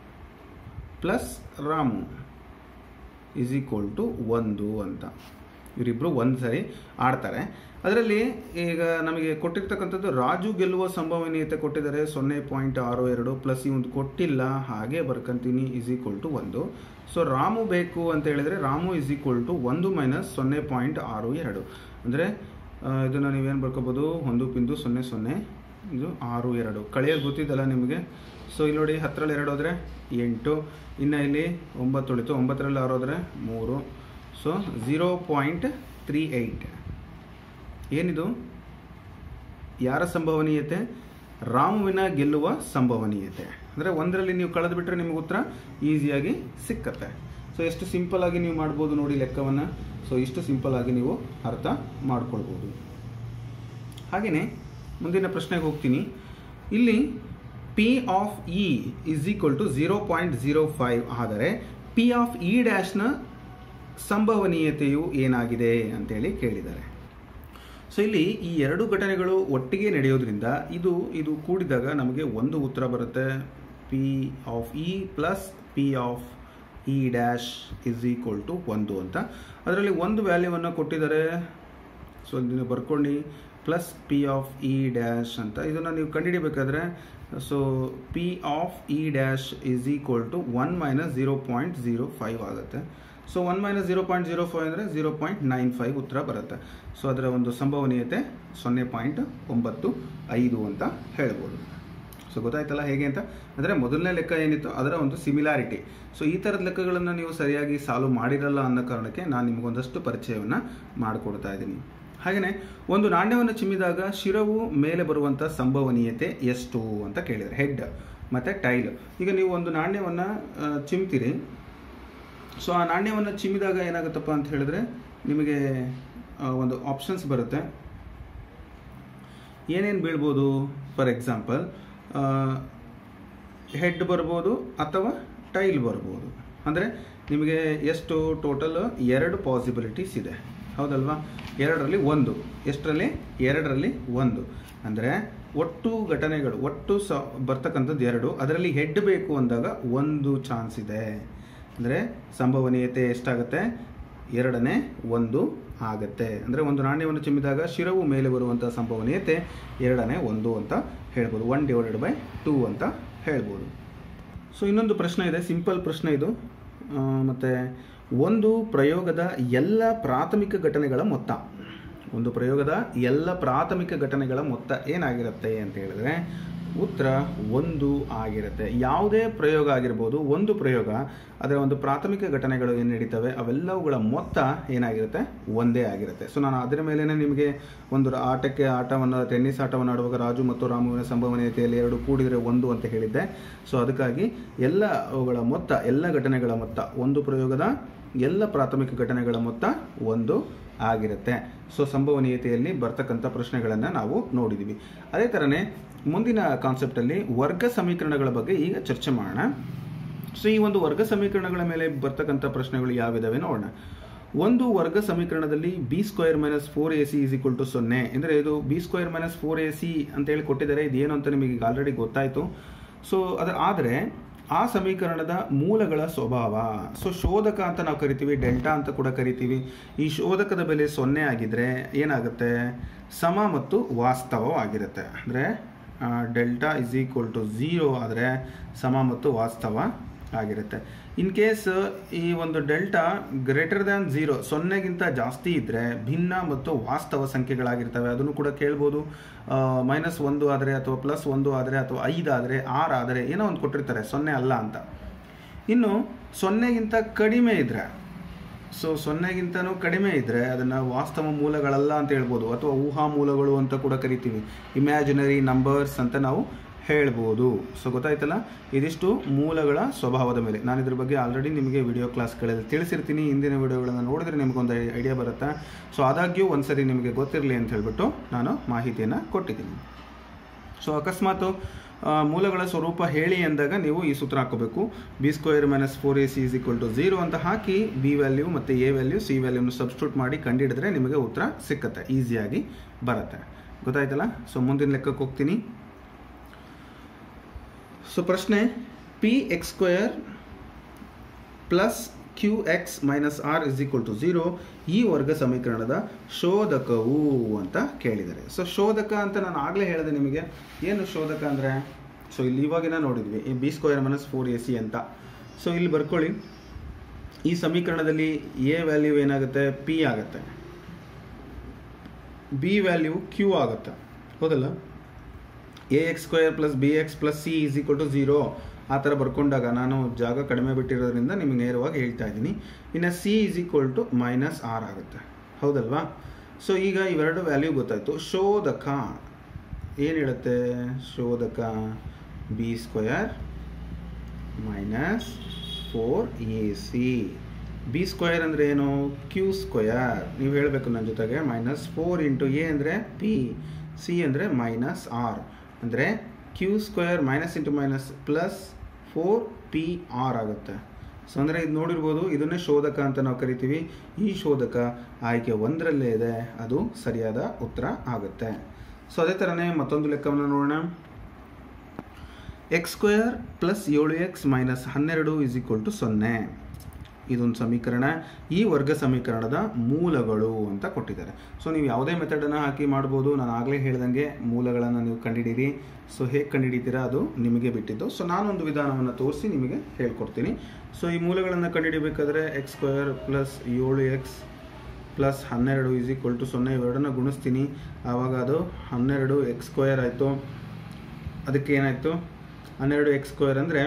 plus Ramu is equal to ಒಂದು ಅಂತ ಇವರಿಬ್ಬರು ಒಂದು ಸರಿ ಆಡ್ತಾರೆ ಅದರಲ್ಲಿ ಈಗ ನಮಗೆ ಕೊಟ್ಟಿರ್ತಕ್ಕಂಥದ್ದು ರಾಜು ಗೆಲ್ಲುವ ಸಂಭವನೀಯತೆ ಕೊಟ್ಟಿದ್ದಾರೆ ಸೊನ್ನೆ ಪಾಯಿಂಟ್ ಆರು ಎರಡು ಪ್ಲಸ್ ಈ ಒಂದು ಕೊಟ್ಟಿಲ್ಲ ಹಾಗೆ ಬರ್ಕಂತೀನಿ ಇಸ್ ಈಕ್ವಲ್ ಟು ಒಂದು ಸೊ ರಾಮು ಬೇಕು ಅಂತ ಹೇಳಿದರೆ ರಾಮು ಇಸ್ ಈಕ್ವಲ್ ಟು ಒಂದು ಮೈನಸ್ ಸೊನ್ನೆ ಪಾಯಿಂಟ್ ಆರು ಎರಡು ಅಂದರೆ ಇದನ್ನು ನೀವೇನು ಬರ್ಕೋಬೋದು ಒಂದು ಪಿಂದು ಸೊನ್ನೆ ಸೊನ್ನೆ ಇದು ಆರು ಎರಡು ಕಳೆಯೋದು ಗೊತ್ತಿದ್ದಲ್ಲ ನಿಮಗೆ ಸೊ ಇಲ್ಲಿ ನೋಡಿ ಹತ್ತರಲ್ಲಿ ಎರಡು ಹೋದರೆ ಎಂಟು ಇನ್ನು ಇಲ್ಲಿ ಒಂಬತ್ತು ಉಳಿತು ಒಂಬತ್ತರಲ್ಲಿ ಆರು ಹೋದರೆ ಮೂರು so zero point three eight ಏನಿದು ಯಾರ ಸಂಭವನೀಯತೆ ರಾಮುವಿನ ಗೆಲ್ಲುವ ಸಂಭವನೀಯತೆ ಅಂದರೆ ಒಂದರಲ್ಲಿ ನೀವು ಕಳೆದು ಬಿಟ್ಟರೆ ನಿಮಗೆ ಉತ್ತರ ಈಸಿಯಾಗಿ ಸಿಕ್ಕತ್ತೆ ಸೊ ಎಷ್ಟು ಸಿಂಪಲ್ ಆಗಿ ನೀವು ಮಾಡ್ಬೋದು ನೋಡಿ ಲೆಕ್ಕವನ್ನು ಸೊ ಇಷ್ಟು ಸಿಂಪಲ್ ಆಗಿ ನೀವು ಅರ್ಥ ಮಾಡ್ಕೊಳ್ಬೋದು ಹಾಗೆಯೇ ಮುಂದಿನ ಪ್ರಶ್ನೆಗೆ ಹೋಗ್ತೀನಿ ಇಲ್ಲಿ P of E is equal to zero point zero five ಆದರೆ ಪಿ ಆಫ್ ಇ ಡ್ಯಾಶ್ನ ಸಂಭವನೀಯತೆಯು ಏನಾಗಿದೆ ಅಂತೇಳಿ ಕೇಳಿದ್ದಾರೆ ಸೊ ಇಲ್ಲಿ ಈ ಎರಡು ಘಟನೆಗಳು ಒಟ್ಟಿಗೆ ನಡೆಯೋದ್ರಿಂದ ಇದು ಇದು ಕೂಡಿದಾಗ ನಮಗೆ ಒಂದು ಉತ್ತರ ಬರುತ್ತೆ P of E plus P of E dash is equal to ಒಂದು ಅಂತ ಅದರಲ್ಲಿ ಒಂದು ವ್ಯಾಲ್ಯೂವನ್ನು ಕೊಟ್ಟಿದ್ದಾರೆ ಸೊ ಇದನ್ನು ಬರ್ಕೊಂಡು plus P of E dash ಅಂತ ಇದನ್ನು ನೀವು ಕಂಡುಹಿಡಿಬೇಕಾದ್ರೆ so P of E dash is equal to one minus zero point zero five ಆಗುತ್ತೆ so one minus zero point zero five ಅಂದರೆ ಝೀರೋ ಪಾಯಿಂಟ್ ನೈನ್ ಫೈವ್ ಉತ್ತರ ಬರುತ್ತೆ ಸೊ ಅದರ ಒಂದು ಸಂಭವನೀಯತೆ ಸೊನ್ನೆ ಪಾಯಿಂಟ್ ಒಂಬತ್ತು ಐದು ಅಂತ ಹೇಳ್ಬೋದು ಸೊ ಗೊತ್ತಾಯ್ತಲ್ಲ ಹೇಗೆ ಅಂತ ಅಂದರೆ ಮೊದಲನೇ ಲೆಕ್ಕ ಏನಿತ್ತು ಅದರ ಒಂದು ಸಿಮಿಲಾರಿಟಿ ಸೊ ಈ ಥರದ ಲೆಕ್ಕಗಳನ್ನು ನೀವು ಸರಿಯಾಗಿ ಸಾಲ್ವ್ ಮಾಡಿರಲ್ಲ ಅನ್ನೋ ಕಾರಣಕ್ಕೆ ನಾನು ನಿಮಗೊಂದಷ್ಟು ಪರಿಚಯವನ್ನು ಮಾಡಿಕೊಡ್ತಾ ಇದ್ದೀನಿ ಹಾಗೆಯೇ ಒಂದು ನಾಣ್ಯವನ್ನು ಚಿಮ್ಮಿದಾಗ ಶಿರವು ಮೇಲೆ ಬರುವಂಥ ಸಂಭವನೀಯತೆ ಎಷ್ಟು ಅಂತ ಕೇಳಿದರೆ ಹೆಡ್ ಮತ್ತು ಟೈಲ್ ಈಗ ನೀವು ಒಂದು ನಾಣ್ಯವನ್ನು ಚಿಮ್ತೀರಿ ಸೊ ಆ ನಾಣ್ಯವನ್ನು ಚಿಮ್ಮಿದಾಗ ಏನಾಗುತ್ತಪ್ಪ ಅಂತ ಹೇಳಿದ್ರೆ ನಿಮಗೆ ಒಂದು ಆಪ್ಷನ್ಸ್ ಬರುತ್ತೆ ಏನೇನು ಬೀಳ್ಬೋದು ಫಾರ್ ಎಕ್ಸಾಂಪಲ್ ಹೆಡ್ ಬರ್ಬೋದು ಅಥವಾ ಟೈಲ್ ಬರ್ಬೋದು ಅಂದರೆ ನಿಮಗೆ ಎಷ್ಟು ಟೋಟಲ್ ಎರಡು ಪಾಸಿಬಿಲಿಟೀಸ್ ಇದೆ ಹೌದಲ್ವಾ ಎರಡರಲ್ಲಿ ಒಂದು ಎಷ್ಟರಲ್ಲಿ ಎರಡರಲ್ಲಿ ಒಂದು ಅಂದರೆ ಒಟ್ಟು ಘಟನೆಗಳು ಒಟ್ಟು ಸ ಬರ್ತಕ್ಕಂಥದ್ದು ಎರಡು ಅದರಲ್ಲಿ ಹೆಡ್ ಬೇಕು ಅಂದಾಗ ಒಂದು ಚಾನ್ಸ್ ಇದೆ ಅಂದರೆ ಸಂಭವನೀಯತೆ ಎಷ್ಟಾಗುತ್ತೆ ಎರಡನೇ ಒಂದು ಆಗತ್ತೆ ಅಂದರೆ ಒಂದು ನಾಣ್ಯವನ್ನು ಚಿಮ್ಮಿದಾಗ ಶಿರವು ಮೇಲೆ ಬರುವಂಥ ಸಂಭವನೀಯತೆ ಎರಡನೇ ಒಂದು ಅಂತ ಹೇಳ್ಬೋದು ಒನ್ ಡಿವೈಡೆಡ್ ಬೈ ಟೂ ಅಂತ ಹೇಳ್ಬೋದು ಸೊ ಇನ್ನೊಂದು ಪ್ರಶ್ನೆ ಇದೆ ಸಿಂಪಲ್ ಪ್ರಶ್ನೆ ಇದು ಆ, ಮತ್ತೆ ಒಂದು ಪ್ರಯೋಗದ ಎಲ್ಲ ಪ್ರಾಥಮಿಕ ಘಟನೆಗಳ ಮೊತ್ತ ಒಂದು ಪ್ರಯೋಗದ ಎಲ್ಲ ಪ್ರಾಥಮಿಕ ಘಟನೆಗಳ ಮೊತ್ತ ಏನಾಗಿರುತ್ತೆ ಅಂತ ಹೇಳಿದ್ರೆ ಉತ್ತರ ಒಂದು ಆಗಿರುತ್ತೆ ಯಾವುದೇ ಪ್ರಯೋಗ ಆಗಿರ್ಬೋದು ಒಂದು ಪ್ರಯೋಗ ಅದರ ಒಂದು ಪ್ರಾಥಮಿಕ ಘಟನೆಗಳು ಏನು ನಡೀತವೆ ಅವೆಲ್ಲವುಗಳ ಮೊತ್ತ ಏನಾಗಿರುತ್ತೆ ಒಂದೇ ಆಗಿರುತ್ತೆ ಸೊ ನಾನು ಅದರ ಮೇಲೇ ನಿಮಗೆ ಒಂದು ಆಟಕ್ಕೆ ಆಟವನ್ನು ಟೆನ್ನಿಸ್ ಆಟವನ್ನು ಆಡುವಾಗ ರಾಜು ಮತ್ತು ರಾಮುವಿನ ಸಂಭವನೀಯತೆಯಲ್ಲಿ ಎರಡು ಕೂಡಿದರೆ ಒಂದು ಅಂತ ಹೇಳಿದ್ದೆ ಸೊ ಅದಕ್ಕಾಗಿ ಎಲ್ಲ ಅವುಗಳ ಮೊತ್ತ ಎಲ್ಲ ಘಟನೆಗಳ ಮೊತ್ತ ಒಂದು ಪ್ರಯೋಗದ ಎಲ್ಲ ಪ್ರಾಥಮಿಕ ಘಟನೆಗಳ ಮೊತ್ತ ಒಂದು ಆಗಿರುತ್ತೆ ಸೊ ಸಂಭವನೀಯತೆಯಲ್ಲಿ ಬರ್ತಕ್ಕಂಥ ಪ್ರಶ್ನೆಗಳನ್ನು ನಾವು ನೋಡಿದ್ದೀವಿ ಅದೇ ಥರನೇ ಮುಂದಿನ ಕಾನ್ಸೆಪ್ಟಲ್ಲಿ ವರ್ಗ ಸಮೀಕರಣಗಳ ಬಗ್ಗೆ ಈಗ ಚರ್ಚೆ ಮಾಡೋಣ ಸೊ ಈ ಒಂದು ವರ್ಗ ಸಮೀಕರಣಗಳ ಮೇಲೆ ಬರ್ತಕ್ಕಂಥ ಪ್ರಶ್ನೆಗಳು ಯಾವಿದಾವೆ ನೋಡೋಣ ಒಂದು ವರ್ಗ ಸಮೀಕರಣದಲ್ಲಿ B square minus four A C is equal to ಸೊನ್ನೆ ಅಂದರೆ ಇದು B square minus four A C ಅಂತೇಳಿ ಕೊಟ್ಟಿದ್ದಾರೆ ಇದೇನು ಅಂತ ನಿಮಗೆ ಈಗ ಆಲ್ರೆಡಿ ಗೊತ್ತಾಯಿತು ಸೊ ಅದು ಆದರೆ ಆ ಸಮೀಕರಣದ ಮೂಲಗಳ ಸ್ವಭಾವ ಸೊ ಶೋಧಕ ಅಂತ ನಾವು ಕರಿತೀವಿ ಡೆಲ್ಟಾ ಅಂತ ಕೂಡ ಕರಿತೀವಿ ಈ ಶೋಧಕದ ಬೆಲೆ ಸೊನ್ನೆ ಆಗಿದ್ರೆ ಏನಾಗುತ್ತೆ ಸಮ ಮತ್ತು ವಾಸ್ತವವಾಗಿರುತ್ತೆ ಅಂದರೆ delta is equal to zero ಆದರೆ ಸಮ ಮತ್ತು ವಾಸ್ತವ ಆಗಿರುತ್ತೆ ಇನ್ ಕೇಸ್ ಈ ಒಂದು ಡೆಲ್ಟಾ ಗ್ರೇಟರ್ ದ್ಯಾನ್ ಝೀರೋ ಸೊನ್ನೆಗಿಂತ ಜಾಸ್ತಿ ಇದ್ದರೆ ಭಿನ್ನ ಮತ್ತು ವಾಸ್ತವ ಸಂಖ್ಯೆಗಳಾಗಿರ್ತವೆ ಅದನ್ನು ಕೂಡ ಕೇಳ್ಬೋದು ಮೈನಸ್ ಒಂದು ಆದರೆ ಅಥವಾ ಪ್ಲಸ್ ಒಂದು ಆದರೆ ಅಥವಾ ಐದು ಆದರೆ ಆರು ಆದರೆ ಏನೋ ಒಂದು ಕೊಟ್ಟಿರ್ತಾರೆ ಸೊನ್ನೆ ಅಲ್ಲ ಅಂತ ಇನ್ನು ಸೊನ್ನೆಗಿಂತ ಕಡಿಮೆ ಇದ್ದರೆ ಸೊ ಸೊನ್ನೆಗಿಂತನೂ ಕಡಿಮೆ ಇದ್ದರೆ ಅದನ್ನು ವಾಸ್ತವ ಮೂಲಗಳಲ್ಲ ಅಂತ ಹೇಳ್ಬೋದು ಅಥವಾ ಊಹಾ ಮೂಲಗಳು ಅಂತ ಕೂಡ ಕರಿತೀವಿ ಇಮ್ಯಾಜಿನರಿ ನಂಬರ್ಸ್ ಅಂತ ನಾವು ಹೇಳ್ಬೋದು ಸೊ ಗೊತ್ತಾಯ್ತಲ್ಲ ಇದಿಷ್ಟು ಮೂಲಗಳ ಸ್ವಭಾವದ ಮೇಲೆ ನಾನು ಇದ್ರ ಬಗ್ಗೆ ಆಲ್ರೆಡಿ ನಿಮಗೆ ವಿಡಿಯೋ ಕ್ಲಾಸ್ಗಳಲ್ಲಿ ತಿಳಿಸಿರ್ತೀನಿ ಹಿಂದಿನ ವಿಡಿಯೋಗಳನ್ನು ನೋಡಿದ್ರೆ ನಿಮಗೊಂದು ಐಡಿಯಾ ಬರುತ್ತೆ ಸೊ ಆದಾಗ್ಯೂ ಒಂದ್ಸರಿ ನಿಮಗೆ ಗೊತ್ತಿರಲಿ ಅಂತ ಹೇಳ್ಬಿಟ್ಟು ನಾನು ಮಾಹಿತಿಯನ್ನು ಕೊಟ್ಟಿದ್ದೀನಿ ಸೊ ಅಕಸ್ಮಾತ್ ಆ, ಮೂಲಗಳ ಸ್ವರೂಪ ಹೇಳಿ ಅಂದಾಗ ನೀವು ಈ ಸೂತ್ರ ಹಾಕೋಬೇಕು B square minus four A C is equal to zero ಅಂತ ಹಾಕಿ ಬಿ ವ್ಯಾಲ್ಯೂ ಮತ್ತು ಎ ವ್ಯಾಲ್ಯೂ ಸಿ ವ್ಯಾಲ್ಯೂನ ಸಬ್ಸ್ಟಿಟ್ಯೂಟ್ ಮಾಡಿ ಕಂಡುಹಿಡಿದ್ರೆ ನಿಮಗೆ ಉತ್ತರ ಸಿಕ್ಕತ್ತೆ ಈಸಿಯಾಗಿ ಬರುತ್ತೆ ಗೊತ್ತಾಯ್ತಲ್ಲ ಸೊ ಮುಂದಿನ ಲೆಕ್ಕಕ್ಕೆ ಹೋಗ್ತೀನಿ ಸೊ ಪ್ರಶ್ನೆ P X square plus Q X minus R is equal to zero ಈ ವರ್ಗ ಸಮೀಕರಣದ ಶೋಧಕವು ಅಂತ ಕೇಳಿದ್ದಾರೆ ಸೊ ಶೋಧಕ ಅಂತ ನಾನು ಆಗಲೇ ಹೇಳಿದೆ ನಿಮಗೆ ಏನು ಶೋಧಕ ಅಂದರೆ ಸೊ ಇಲ್ಲಿ ಇವಾಗಿನ ನೋಡಿದ್ವಿ ಈ B square minus four A C ಅಂತ ಸೊ ಇಲ್ಲಿ ಬರ್ಕೊಳ್ಳಿ ಈ ಸಮೀಕರಣದಲ್ಲಿ ಎ ವ್ಯಾಲ್ಯೂ ಏನಾಗುತ್ತೆ ಪಿ ಆಗುತ್ತೆ ಬಿ ವ್ಯಾಲ್ಯೂ ಕ್ಯೂ ಆಗುತ್ತೆ ಹೌದಲ್ಲ A X square plus B X plus C is equal to zero ಆ ಥರ ಬರ್ಕೊಂಡಾಗ ನಾನು ಜಾಗ ಕಡಿಮೆ ಬಿಟ್ಟಿರೋದ್ರಿಂದ ನಿಮಗೆ ನೇರವಾಗಿ ಹೇಳ್ತಾ ಇದ್ದೀನಿ ಇನ್ನು C is equal to minus R ಆಗುತ್ತೆ ಹೌದಲ್ವಾ ಸೊ ಈಗ ಇವೆರಡು ವ್ಯಾಲ್ಯೂ ಗೊತ್ತಾಯಿತು ಶೋಧಕ ಏನು ಹೇಳುತ್ತೆ ಶೋಧಕ B square minus four A C B square ಅಂದರೆ ಏನು ಕ್ಯೂ ಸ್ಕ್ವಯರ್ ನೀವು ಹೇಳಬೇಕು ನನ್ನ ಜೊತೆಗೆ ಮೈನಸ್ ಫೋರ್ ಇಂಟು ಎ ಅಂದರೆ ಪಿ ಸಿ ಅಂದರೆ ಮೈನಸ್ ಆರ್ ಅಂದರೆ Q square minus into minus plus four P R ಆಗುತ್ತೆ ಸೊ ಅಂದರೆ ಇದು ನೋಡಿರ್ಬೋದು ಇದನ್ನೇ ಶೋಧಕ ಅಂತ ನಾವು ಕರಿತೀವಿ ಈ ಶೋಧಕ ಆಯ್ಕೆ ಒಂದರಲ್ಲೇ ಇದೆ ಅದು ಸರಿಯಾದ ಉತ್ತರ ಆಗುತ್ತೆ ಸೊ ಅದೇ ಥರನೇ ಮತ್ತೊಂದು ಲೆಕ್ಕವನ್ನು ನೋಡೋಣ ಎಕ್ಸ್ ಸ್ಕ್ವೇರ್ ಪ್ಲಸ್ ಏಳು ಎಕ್ಸ್ ಮೈನಸ್ ಹನ್ನೆರಡು ಇಸ್ ಈಕ್ವಲ್ ಟು ಸೊನ್ನೆ ಇದೊಂದು ಸಮೀಕರಣ ಈ ವರ್ಗ ಸಮೀಕರಣದ ಮೂಲಗಳು ಅಂತ ಕೊಟ್ಟಿದ್ದಾರೆ ಸೊ ನೀವು ಯಾವುದೇ ಮೆಥಡನ್ನು ಹಾಕಿ ಮಾಡ್ಬೋದು ನಾನು ಆಗಲೇ ಹೇಳ್ದಂಗೆ ಮೂಲಗಳನ್ನು ನೀವು ಕಂಡುಹಿಡೀರಿ ಸೊ ಹೇಗೆ ಕಂಡುಹಿಡಿತೀರಾ ಅದು ನಿಮಗೆ ಬಿಟ್ಟಿದ್ದು ಸೊ ನಾನೊಂದು ವಿಧಾನವನ್ನು ತೋರಿಸಿ ನಿಮಗೆ ಹೇಳ್ಕೊಡ್ತೀನಿ ಸೊ ಈ ಮೂಲಗಳನ್ನು ಕಂಡುಹಿಡಿಬೇಕಾದ್ರೆ ಎಕ್ಸ್ ಸ್ಕ್ವೇರ್ ಪ್ಲಸ್ ಏಳು ಎಕ್ಸ್ ಪ್ಲಸ್ ಹನ್ನೆರಡು ಈಸ್ ಈಕ್ವಲ್ ಟು ಸೊನ್ನೆ ಇವೆರಡನ್ನ ಗುಣಿಸ್ತೀನಿ ಆವಾಗ ಅದು ಹನ್ನೆರಡು ಎಕ್ಸ್ ಸ್ಕ್ವೇರ್ ಆಯಿತು ಅದಕ್ಕೆ ಏನಾಯಿತು ಹನ್ನೆರಡು ಎಕ್ಸ್ ಸ್ಕ್ವೇರ್ ಅಂದರೆ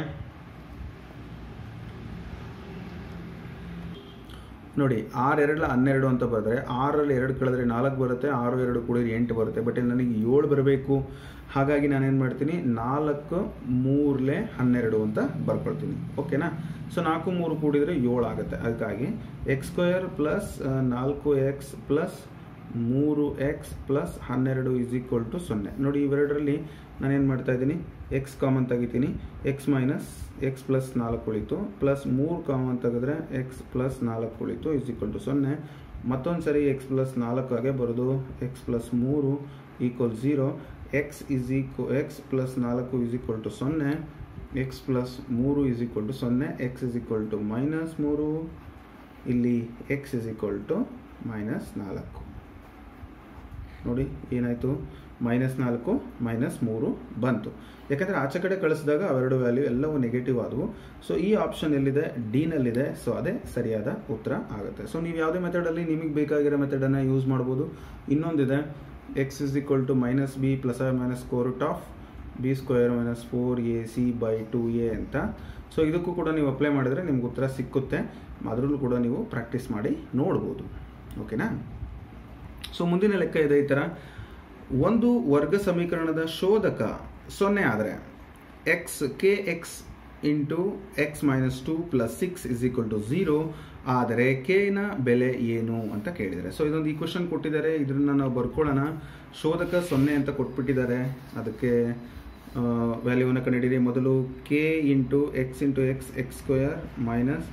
ನೋಡಿ ಆರು ಎರಡಲ ಹನ್ನೆರಡು ಅಂತ ಬರೆದ್ರೆ ಆರಲ್ಲಿ ಎರಡು ಕಳೆದ್ರೆ ನಾಲ್ಕು ಬರುತ್ತೆ ಆರು ಎರಡು ಕೂಡಿದ್ರೆ ಎಂಟು ಬರುತ್ತೆ ಬಟ್ ಇಲ್ಲಿ ನನಗೆ ಏಳು ಬರಬೇಕು ಹಾಗಾಗಿ ನಾನೇನು ಮಾಡ್ತೀನಿ ನಾಲ್ಕು ಮೂರಲೆ ಹನ್ನೆರಡು ಅಂತ ಬರ್ಕೊಳ್ತೀನಿ ಓಕೆನಾ ಸೊ ನಾಲ್ಕು ಮೂರು ಕೂಡಿದರೆ ಏಳು ಆಗುತ್ತೆ ಅದಕ್ಕಾಗಿ ಎಕ್ಸ್ ಸ್ಕ್ವೇರ್ ಪ್ಲಸ್ ನಾಲ್ಕು ಎಕ್ಸ್ ಪ್ಲಸ್ ಮೂರು ಎಕ್ಸ್ ಪ್ಲಸ್ ಹನ್ನೆರಡು ಇಸ್ ಈಕ್ವಲ್ ಟು ಸೊನ್ನೆ ನೋಡಿ ಇವೆರಡರಲ್ಲಿ ನಾನೇನು ಮಾಡ್ತಾ ಇದ್ದೀನಿ ಎಕ್ಸ್ ಕಾಮನ್ ತೆಗಿತೀನಿ ಎಕ್ಸ್ ಮೈನಸ್ ಎಕ್ಸ್ ಪ್ಲಸ್ ನಾಲ್ಕು ಉಳಿತು ಪ್ಲಸ್ ಮೂರು ಕಾಮನ್ ತೆಗೆದ್ರೆ ಎಕ್ಸ್ ಪ್ಲಸ್ ನಾಲ್ಕು ಉಳಿತು ಇಸ್ ಈಕ್ವಲ್ ಟು ಸೊನ್ನೆ ಮತ್ತೊಂದು ಸರಿ ಎಕ್ಸ್ ಪ್ಲಸ್ ನಾಲ್ಕು ಹಾಗೆ ಬರೋದು ಎಕ್ಸ್ ಪ್ಲಸ್ ಮೂರು equal zero X is equal X plus ನಾಲ್ಕು ಇಸ್ ಈಕ್ವಲ್ ಟು ಸೊನ್ನೆ ಎಕ್ಸ್ ಪ್ಲಸ್ ಮೂರು ಇಸ್ ಈಕ್ವಲ್ ಟು ಸೊನ್ನೆ X is equal to minus ಮೂರು ಇಲ್ಲಿ X is equal to minus ನಾಲ್ಕು ನೋಡಿ ಏನಾಯಿತು ಮೈನಸ್ ನಾಲ್ಕು ಮೈನಸ್ ಮೂರು ಬಂತು ಯಾಕಂದರೆ ಆಚೆ ಕಡೆ ಕಳಿಸಿದಾಗ ಅವೆರಡು ವ್ಯಾಲ್ಯೂ ಎಲ್ಲವೂ ನೆಗೆಟಿವ್ ಆದವು ಸೊ ಈ ಆಪ್ಷನ್ ಎಲ್ಲಿದೆ ಡಿನಲ್ಲಿದೆ ಸೊ ಅದೇ ಸರಿಯಾದ ಉತ್ತರ ಆಗುತ್ತೆ ಸೊ ನೀವು ಯಾವುದೇ ಮೆಥಡಲ್ಲಿ ನಿಮಗೆ ಬೇಕಾಗಿರೋ ಮೆಥಡನ್ನು ಯೂಸ್ ಮಾಡ್ಬೋದು ಇನ್ನೊಂದಿದೆ X is equal to minus B plus or minus root of B square minus four A C by two A ಅಂತ ಸೊ ಇದಕ್ಕೂ ಕೂಡ ನೀವು ಅಪ್ಲೈ ಮಾಡಿದರೆ ನಿಮ್ಗೆ ಉತ್ತರ ಸಿಕ್ಕುತ್ತೆ ಅದರಲ್ಲೂ ಕೂಡ ನೀವು ಪ್ರಾಕ್ಟೀಸ್ ಮಾಡಿ ನೋಡ್ಬೋದು ಓಕೆನಾ ಸೊ ಮುಂದಿನ ಲೆಕ್ಕ ಇದೆ ಈ ಥರ ಒಂದು ವರ್ಗ ಸಮೀಕರಣದ ಶೋಧಕ ಸೊನ್ನೆ ಆದರೆ X K X into X minus two plus six is equal to zero ಆದರೆ ಕೆನ ಬೆಲೆ ಏನು ಅಂತ ಕೇಳಿದ್ದಾರೆ ಸೊ ಇದೊಂದು ಈ ಕ್ವಶನ್ ಕೊಟ್ಟಿದ್ದಾರೆ ಇದನ್ನ ನಾವು ಬರ್ಕೊಳ್ಳೋಣ ಶೋಧಕ ಸೊನ್ನೆ ಅಂತ ಕೊಟ್ಬಿಟ್ಟಿದ್ದಾರೆ ಅದಕ್ಕೆ ವ್ಯಾಲ್ಯೂವನ್ನು ಕಂಡುಹಿಡಿಯಿರಿ ಮೊದಲು k into x into x x square minus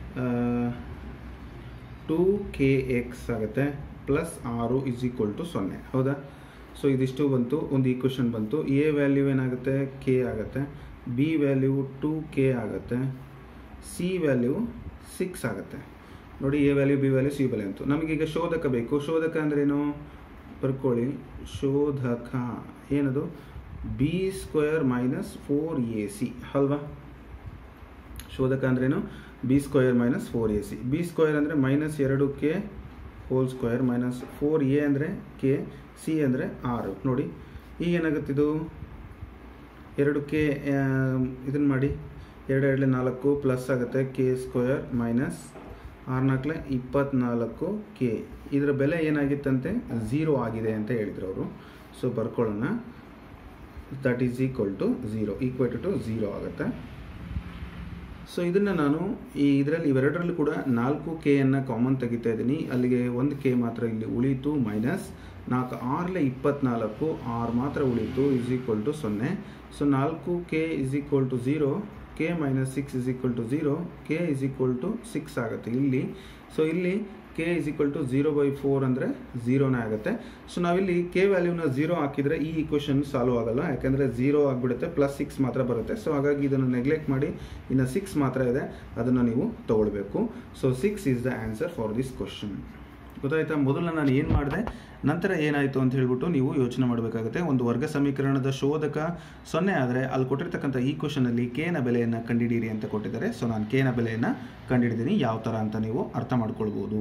two k x ಆಗುತ್ತೆ ಪ್ಲಸ್ ಆರು ಇಸ್ ಈಕ್ವಲ್ ಟು ಸೊನ್ನೆ ಹೌದಾ ಸೊ ಇದಿಷ್ಟು ಬಂತು ಒಂದು ಈಕ್ವೇಷನ್ ಬಂತು ಎ ವ್ಯಾಲ್ಯೂ ಏನಾಗುತ್ತೆ ಕೆ ಆಗುತ್ತೆ ಬಿ ವ್ಯಾಲ್ಯೂ ಟು ಕೆ ಆಗುತ್ತೆ ಸಿ ವ್ಯಾಲ್ಯೂ ಸಿಕ್ಸ್ ಆಗುತ್ತೆ ನೋಡಿ a value b value c value ಅಂತು ನಮಗೀಗ ಶೋಧಕ ಬೇಕು ಶೋಧಕ ಅಂದ್ರೇನು ಬರ್ಕೊಳ್ಳಿ ಶೋಧಕ ಏನದು b square minus four A c ಅಲ್ವಾ ಶೋಧಕ ಅಂದ್ರೇನು b square minus four A C b square ಅಂದರೆ ಮೈನಸ್ ಎರಡು k whole square minus four a ಅಂದರೆ ಕೆ ಸಿ ಅಂದರೆ ಆರು ನೋಡಿ ಈಗ ಏನಾಗುತ್ತಿದು ಎರಡು ಕೆ ಇದನ್ನು ಮಾಡಿ ಎರಡು ಎರಡಲೆ ನಾಲ್ಕು ಪ್ಲಸ್ ಆಗುತ್ತೆ ಕೆ ಸ್ಕ್ವೇರ್ ಮೈನಸ್ ಆರು ನಾಲ್ಕಲೆ ಇಪ್ಪತ್ನಾಲ್ಕು ಕೆ ಇದರ ಬೆಲೆ ಏನಾಗಿತ್ತಂತೆ ಝೀರೋ ಆಗಿದೆ ಅಂತ ಹೇಳಿದ್ರು ಅವರು ಸೊ ಬರ್ಕೊಳ್ಳೋಣ that is equal to zero equate to zero ಆಗುತ್ತೆ ಸೊ ಇದನ್ನು ನಾನು ಈ ಇದರಲ್ಲಿ ಇವೆರಡರಲ್ಲೂ ಕೂಡ ನಾಲ್ಕು ಕೆಯನ್ನು ಕಾಮನ್ ತೆಗಿತಾ ಇದ್ದೀನಿ ಅಲ್ಲಿಗೆ ಒಂದು ಕೆ ಮಾತ್ರ ಇಲ್ಲಿ ಉಳೀತು ಮೈನಸ್ ನಾಲ್ಕು ಆರಲೆ ಇಪ್ಪತ್ನಾಲ್ಕು ಆರು ಮಾತ್ರ ಉಳೀತು ಇಸ್ ಈಕ್ವಲ್ ಟು ಸೊನ್ನೆ ಸೊ ನಾಲ್ಕು k is equal to zero k minus six is equal to zero k is equal to six ಆಗುತ್ತೆ ಇಲ್ಲಿ ಸೊ ಇಲ್ಲಿ k is equal to zero by four ಅಂದರೆ ಝೀರೋನೇ ಆಗುತ್ತೆ ಸೊ ನಾವಿಲ್ಲಿ ಕೆ ವ್ಯಾಲ್ಯೂನ ಝೀರೋ ಹಾಕಿದರೆ ಈ ಈಕ್ವೇಷನ್ ಸಾಲ್ವ್ ಆಗಲ್ಲ ಯಾಕೆಂದರೆ ಝೀರೋ ಆಗಿಬಿಡುತ್ತೆ ಪ್ಲಸ್ ಸಿಕ್ಸ್ ಮಾತ್ರ ಬರುತ್ತೆ ಸೊ ಹಾಗಾಗಿ ಇದನ್ನು ನೆಗ್ಲೆಕ್ಟ್ ಮಾಡಿ ಇನ್ನು ಸಿಕ್ಸ್ ಮಾತ್ರ ಇದೆ ಅದನ್ನು ನೀವು ತೊಗೊಳ್ಬೇಕು so six is the answer for this question ಗೊತ್ತಾಯ್ತಾ ಮೊದಲು ನಾನು ಏನು ಮಾಡಿದೆ ನಂತರ ಏನಾಯಿತು ಅಂತ ಹೇಳ್ಬಿಟ್ಟು ನೀವು ಯೋಚನೆ ಮಾಡಬೇಕಾಗುತ್ತೆ ಒಂದು ವರ್ಗ ಸಮೀಕರಣದ ಶೋಧಕ ಸೊನ್ನೆ ಆದರೆ ಅಲ್ಲಿ ಕೊಟ್ಟಿರ್ತಕ್ಕಂಥ ಈ ಕ್ವಶನಲ್ಲಿ ಕೇನ ಬೆಲೆಯನ್ನು ಕಂಡುಹಿಡಿಯಿರಿ ಅಂತ ಕೊಟ್ಟಿದ್ದಾರೆ ಸೊ ನಾನು ಕೇನ ಬೆಲೆಯನ್ನು ಕಂಡುಹಿಡಿದೀನಿ ಯಾವ ಥರ ಅಂತ ನೀವು ಅರ್ಥ ಮಾಡ್ಕೊಳ್ಬೋದು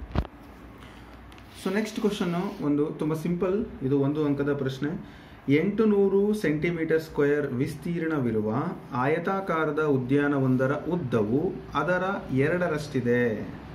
ಸೊ ನೆಕ್ಸ್ಟ್ ಕ್ವಶನ್ನು ಒಂದು ತುಂಬ ಸಿಂಪಲ್ ಇದು ಒಂದು ಅಂಕದ ಪ್ರಶ್ನೆ ಎಂಟು ನೂರು ಸೆಂಟಿಮೀಟರ್ ಸ್ಕ್ವೇರ್ ವಿಸ್ತೀರ್ಣವಿರುವ ಆಯತಾಕಾರದ ಉದ್ಯಾನವೊಂದರ ಉದ್ದವು ಅದರ ಎರಡರಷ್ಟಿದೆ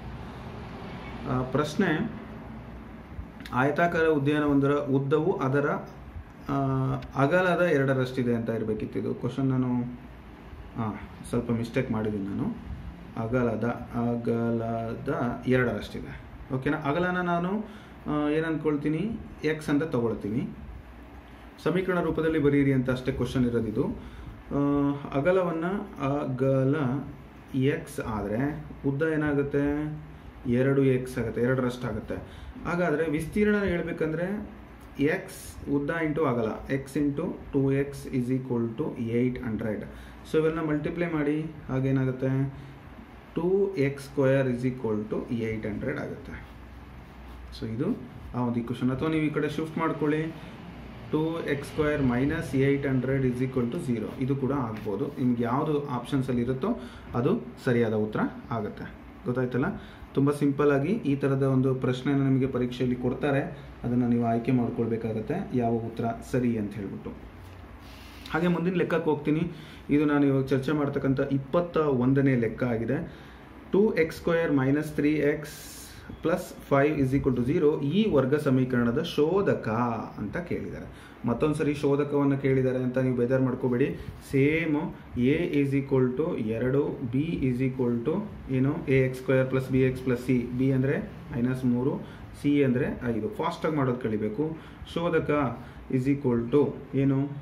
ಪ್ರಶ್ನೆ ಆಯತಾಕಾರ ಉದ್ಯಾನವೊಂದರ ಉದ್ದವು ಅದರ ಅಗಲದ ಎರಡರಷ್ಟಿದೆ ಅಂತ ಇರಬೇಕಿತ್ತು ಇದು ಕ್ವಶನ್ ನಾನು ಹಾಂ ಸ್ವಲ್ಪ ಮಿಸ್ಟೇಕ್ ಮಾಡಿದ್ದೀನಿ ನಾನು ಅಗಲದ ಅಗಲದ ಎರಡರಷ್ಟಿದೆ ಓಕೆನಾ ಅಗಲನ ನಾನು ಏನು ಅಂದ್ಕೊಳ್ತೀನಿ ಎಕ್ಸ್ ಅಂತ ತಗೊಳ್ತೀನಿ ಸಮೀಕರಣ ರೂಪದಲ್ಲಿ ಬರೀರಿ ಅಂತ ಅಷ್ಟೇ ಕ್ವಶನ್ ಇರೋದಿದು ಅಗಲವನ್ನು ಅಗಲ ಎಕ್ಸ್ ಆದರೆ ಉದ್ದ ಏನಾಗುತ್ತೆ ಎರಡು ಎಕ್ಸ್ ಆಗುತ್ತೆ ಎರಡರಷ್ಟಾಗುತ್ತೆ ಹಾಗಾದರೆ ವಿಸ್ತೀರ್ಣ ಹೇಳ್ಬೇಕಂದ್ರೆ ಎಕ್ಸ್ ಉದ್ದ ಇಂಟು ಅಗಲ x into two x is equal to eight hundred so ಇವೆಲ್ಲ ಮಲ್ಟಿಪ್ಲೈ ಮಾಡಿ ಹಾಗೇನಾಗುತ್ತೆ two x square is equal to eight hundred ಆಗುತ್ತೆ ಸೊ ಇದು ಆ ಒಂದು ಕ್ವಶನ್ ಅಥವಾ ನೀವು ಈ ಕಡೆ ಶಿಫ್ಟ್ ಮಾಡ್ಕೊಳ್ಳಿ two X square minus eight hundred is equal to zero ಇದು ಕೂಡ ಆಗ್ಬೋದು ನಿಮ್ಗೆ ಯಾವುದು ಆಪ್ಷನ್ಸಲ್ಲಿ ಇರುತ್ತೋ ಅದು ಸರಿಯಾದ ಉತ್ತರ ಆಗುತ್ತೆ ಗೊತ್ತಾಯ್ತಲ್ಲ ತುಂಬ ಸಿಂಪಲ್ ಆಗಿ ಈ ಥರದ ಒಂದು ಪ್ರಶ್ನೆನ ನಿಮಗೆ ಪರೀಕ್ಷೆಯಲ್ಲಿ ಕೊಡ್ತಾರೆ ಅದನ್ನು ನೀವು ಆಯ್ಕೆ ಮಾಡ್ಕೊಳ್ಬೇಕಾಗತ್ತೆ ಯಾವ ಉತ್ತರ ಸರಿ ಅಂತ ಹೇಳ್ಬಿಟ್ಟು ಹಾಗೆ ಮುಂದಿನ ಲೆಕ್ಕಕ್ಕೆ ಹೋಗ್ತೀನಿ ಇದು ನಾನು ಇವಾಗ ಚರ್ಚೆ ಮಾಡ್ತಕ್ಕಂಥ ಇಪ್ಪತ್ತ ಒಂದನೇ ಲೆಕ್ಕ ಆಗಿದೆ two x square minus three X plus five is equal to zero ಈ ವರ್ಗ ಸಮೀಕರಣದ ಶೋಧಕ ಅಂತ ಕೇಳಿದ್ದಾರೆ ಮತ್ತೊಂದು ಸರಿ ಶೋಧಕವನ್ನು ಕೇಳಿದ್ದಾರೆ ಅಂತ ನೀವು ಬೇಜಾರು ಮಾಡ್ಕೋಬೇಡಿ same a is equal to ಎರಡು ಬಿ ಈಸ್ ಈಕ್ವಲ್ ಟು ಏನು a X square plus B X plus c b ಅಂದರೆ ಮೈನಸ್ ಮೂರು ಸಿ ಅಂದರೆ ಐದು ಫಾಸ್ಟಾಗಿ ಮಾಡೋದು ಕಲಿಬೇಕು ಶೋಧಕ ಈಸ್ ಈಕ್ವಲ್ ಟು ಏನು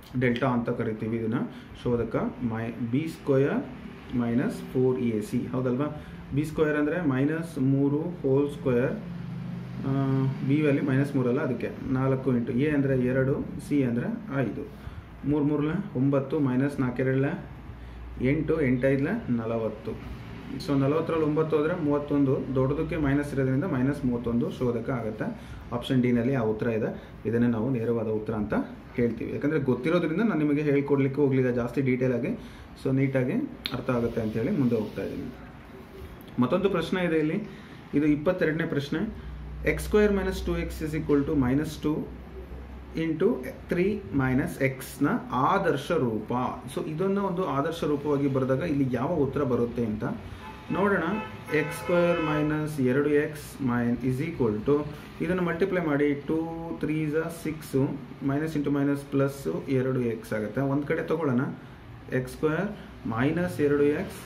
ಡೆಲ್ಟಾ ಅಂತ ಕರಿತೀವಿ ಇದನ್ನು ಶೋಧಕ ಮೈ b square minus four A c ಹೌದಲ್ವಾ ಬಿ ಸ್ಕ್ವಯರ್ ಅಂದರೆ ಮೈನಸ್ ಮೂರು whole square b value minus ಮೂರಲ್ಲ ಅದಕ್ಕೆ ನಾಲ್ಕು ಇಂಟು ಎ ಅಂದರೆ ಎರಡು ಸಿ ಅಂದರೆ ಐದು ಮೂರು ಮೂರಲ ಒಂಬತ್ತು ಮೈನಸ್ ನಾಲ್ಕೆರಡಲ ಎಂಟು ಎಂಟೈದಲ ನಲವತ್ತು ಸೊ ನಲವತ್ತರಲ್ಲಿ ಒಂಬತ್ತು ಹೋದರೆ ಮೂವತ್ತೊಂದು ದೊಡ್ಡದಕ್ಕೆ ಮೈನಸ್ ಇರೋದ್ರಿಂದ ಮೈನಸ್ ಮೂವತ್ತೊಂದು ಶೋಧಕ ಆಗುತ್ತೆ ಆಪ್ಷನ್ ಡಿನಲ್ಲಿ ಆ ಉತ್ತರ ಇದೆ ಇದನ್ನೇ ನಾವು ನೇರವಾದ ಉತ್ತರ ಅಂತ ಹೇಳ್ತೀವಿ ಯಾಕಂದರೆ ಗೊತ್ತಿರೋದ್ರಿಂದ ನಾನು ನಿಮಗೆ ಹೇಳ್ಕೊಡ್ಲಿಕ್ಕೆ ಹೋಗಲಿಲ್ಲ ಜಾಸ್ತಿ ಡೀಟೇಲ್ ಆಗಿ ಸೊ ನೀಟಾಗಿ ಅರ್ಥ ಆಗುತ್ತೆ ಅಂತೇಳಿ ಮುಂದೆ ಹೋಗ್ತಾ ಇದ್ದೀನಿ ಮತ್ತೊಂದು ಪ್ರಶ್ನೆ ಇದೆ ಇಲ್ಲಿ ಇದು ಇಪ್ಪತ್ತೆರಡನೇ ಪ್ರಶ್ನೆ x square minus two x is equal to minus two into three minus ಎಕ್ಸ್ನ ಆದರ್ಶ ರೂಪ ಸೊ ಇದನ್ನು ಒಂದು ಆದರ್ಶ ರೂಪವಾಗಿ ಬರೆದಾಗ ಇಲ್ಲಿ ಯಾವ ಉತ್ತರ ಬರುತ್ತೆ ಅಂತ ನೋಡೋಣ ಎಕ್ಸ್ ಸ್ಕ್ವೇರ್ ಮೈನಸ್ ಎರಡು ಎಕ್ಸ್ ಮೈನ್ ಇಸ್ ಈಕ್ವಲ್ ಟು ಇದನ್ನು ಮಲ್ಟಿಪ್ಲೈ ಮಾಡಿ ಟೂ ತ್ರೀ ಝ six minus into minus plus ಎರಡು ಎಕ್ಸ್ ಆಗುತ್ತೆ ಒಂದು ಕಡೆ ತಗೊಳ್ಳೋಣ ಎಕ್ಸ್ ಸ್ಕ್ವೇರ್ ಮೈನಸ್ ಎರಡು ಎಕ್ಸ್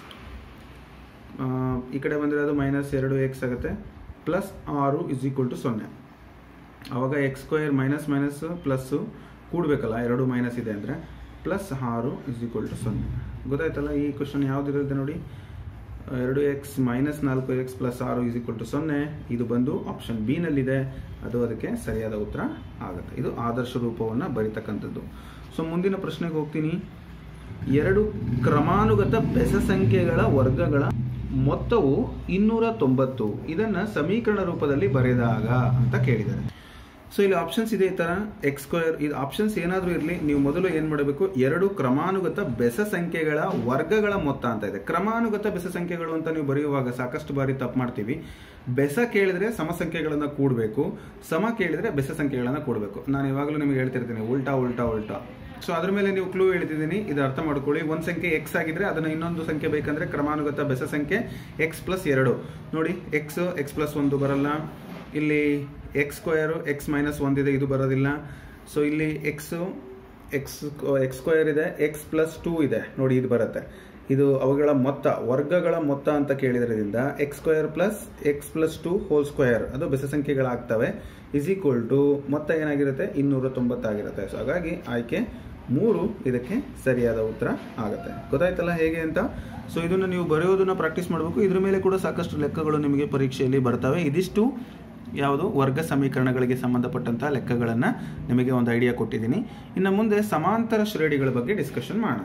ಈ ಕಡೆ ಬಂದರೆ ಅದು ಮೈನಸ್ ಎರಡು ಎಕ್ಸ್ ಆಗುತ್ತೆ ಪ್ಲಸ್ ಆರು ಇಸ್ ಈಕ್ವಲ್ ಟು ಸೊನ್ನೆ ಆವಾಗ x square minus minus plus ಕೂಡಬೇಕಲ್ಲ ಎರಡು ಮೈನಸ್ ಇದೆ ಅಂದರೆ ಪ್ಲಸ್ ಆರು ಇಸ್ ಈಕ್ವಲ್ ಟು ಸೊನ್ನೆ ಗೊತ್ತಾಯ್ತಲ್ಲ ಈ ಕ್ವಶನ್ ಯಾವುದಿರುತ್ತೆ ನೋಡಿ ಎರಡು ಎಕ್ಸ್ ಮೈನಸ್ ನಾಲ್ಕು ಎಕ್ಸ್ ಪ್ಲಸ್ ಆರು ಇಸ್ ಈಕ್ವಲ್ ಟು ಸೊನ್ನೆ ಇದು ಬಂದು ಆಪ್ಷನ್ ಬಿ ನಲ್ಲಿದೆ ಅದು ಅದಕ್ಕೆ ಸರಿಯಾದ ಉತ್ತರ ಆಗುತ್ತೆ ಇದು ಆದರ್ಶ ರೂಪವನ್ನು ಬರಿತಕ್ಕಂಥದ್ದು ಸೊ ಮುಂದಿನ ಪ್ರಶ್ನೆಗೆ ಹೋಗ್ತೀನಿ ಎರಡು ಕ್ರಮಾನುಗತ ಬೆಸ ಸಂಖ್ಯೆಗಳ ವರ್ಗಗಳ ಮೊತ್ತವು ಇನ್ನೂರ ತೊಂಬತ್ತು ಇದನ್ನು ಸಮೀಕರಣ ರೂಪದಲ್ಲಿ ಬರೆದಾಗ ಅಂತ ಕೇಳಿದ್ದಾರೆ ಸೊ ಇಲ್ಲಿ ಆಪ್ಷನ್ಸ್ ಇದೆ ಈ ಥರ ಎಕ್ಸ್ ಸ್ಕ್ವೇರ್ ಇದು ಆಪ್ಷನ್ಸ್ ಏನಾದರೂ ಇರಲಿ ನೀವು ಮೊದಲು ಏನು ಮಾಡಬೇಕು ಎರಡು ಕ್ರಮಾನುಗತ ಬೆಸ ಸಂಖ್ಯೆಗಳ ವರ್ಗಗಳ ಮೊತ್ತ ಅಂತ ಇದೆ ಕ್ರಮಾನುಗತ ಬೆಸ ಸಂಖ್ಯೆಗಳು ಅಂತ ನೀವು ಬರೆಯುವಾಗ ಸಾಕಷ್ಟು ಬಾರಿ ತಪ್ಪು ಮಾಡ್ತೀವಿ ಬೆಸ ಕೇಳಿದ್ರೆ ಸಮ ಸಂಖ್ಯೆಗಳನ್ನು ಕೂಡಬೇಕು ಸಮ ಕೇಳಿದ್ರೆ ಬೆಸ ಸಂಖ್ಯೆಗಳನ್ನು ಕೂಡಬೇಕು ನಾನು ಇವಾಗಲೂ ನಿಮಗೆ ಹೇಳ್ತಿರ್ತೀನಿ ಉಲ್ಟಾ ಉಲ್ಟಾ ಉಲ್ಟಾ ಸೊ ಅದ್ರ ಮೇಲೆ ನೀವು ಕ್ಲೂ ಹೇಳ್ತಿದ್ದೀನಿ ಇದು ಅರ್ಥ ಮಾಡ್ಕೊಳ್ಳಿ ಒಂದು ಸಂಖ್ಯೆ ಎಕ್ಸ್ ಆಗಿದ್ರೆ ಅದನ್ನ ಇನ್ನೊಂದು ಸಂಖ್ಯೆ ಬೇಕಂದ್ರೆ ಕ್ರಮಾನುಗತ ಬೆಸ ಸಂಖ್ಯೆ ಎಕ್ಸ್ ಪ್ಲಸ್ ಎರಡು ನೋಡಿ ಎಕ್ಸ್ ಎಕ್ಸ್ ಪ್ಲಸ್ ಒಂದು ಬರಲ್ಲ ಇಲ್ಲಿ ಎಕ್ಸ್ ಸ್ಕ್ವಯರು ಎಕ್ಸ್ ಮೈನಸ್ ಒಂದಿದೆ ಇದು ಬರೋದಿಲ್ಲ ಸೊ ಇಲ್ಲಿ ಎಕ್ಸು ಎಕ್ಸ್ ಎಕ್ಸ್ ಸ್ಕ್ವಯರ್ ಇದೆ ಎಕ್ಸ್ ಪ್ಲಸ್ ಟೂ ಇದೆ ನೋಡಿ ಇದು ಬರುತ್ತೆ ಇದು ಅವುಗಳ ಮೊತ್ತ ವರ್ಗಗಳ ಮೊತ್ತ ಅಂತ ಕೇಳಿದ್ರಿಂದ x square plus x plus two whole square ಅದು ಬೆಸ ಸಂಖ್ಯೆಗಳಾಗ್ತವೆ ಇಸ್ ಈಕ್ವಲ್ ಟು ಮೊತ್ತ ಏನಾಗಿರುತ್ತೆ ಇನ್ನೂರ ತೊಂಬತ್ತಾಗಿರುತ್ತೆ ಸೊ ಹಾಗಾಗಿ ಆಯ್ಕೆ ಮೂರು ಇದಕ್ಕೆ ಸರಿಯಾದ ಉತ್ತರ ಆಗುತ್ತೆ ಗೊತ್ತಾಯ್ತಲ್ಲ ಹೇಗೆ ಅಂತ ಸೊ ಇದನ್ನು ನೀವು ಬರೆಯೋದನ್ನ ಪ್ರಾಕ್ಟೀಸ್ ಮಾಡಬೇಕು ಇದ್ರ ಮೇಲೆ ಕೂಡ ಸಾಕಷ್ಟು ಲೆಕ್ಕಗಳು ನಿಮಗೆ ಪರೀಕ್ಷೆಯಲ್ಲಿ ಬರ್ತವೆ ಇದಿಷ್ಟು ಯಾವುದು ವರ್ಗ ಸಮೀಕರಣಗಳಿಗೆ ಸಂಬಂಧಪಟ್ಟಂತಹ ಲೆಕ್ಕಗಳನ್ನು ನಿಮಗೆ ಒಂದು ಐಡಿಯಾ ಕೊಟ್ಟಿದ್ದೀನಿ ಇನ್ನು ಮುಂದೆ ಸಮಾಂತರ ಶ್ರೇಣಿಗಳ ಬಗ್ಗೆ ಡಿಸ್ಕಷನ್ ಮಾಡೋಣ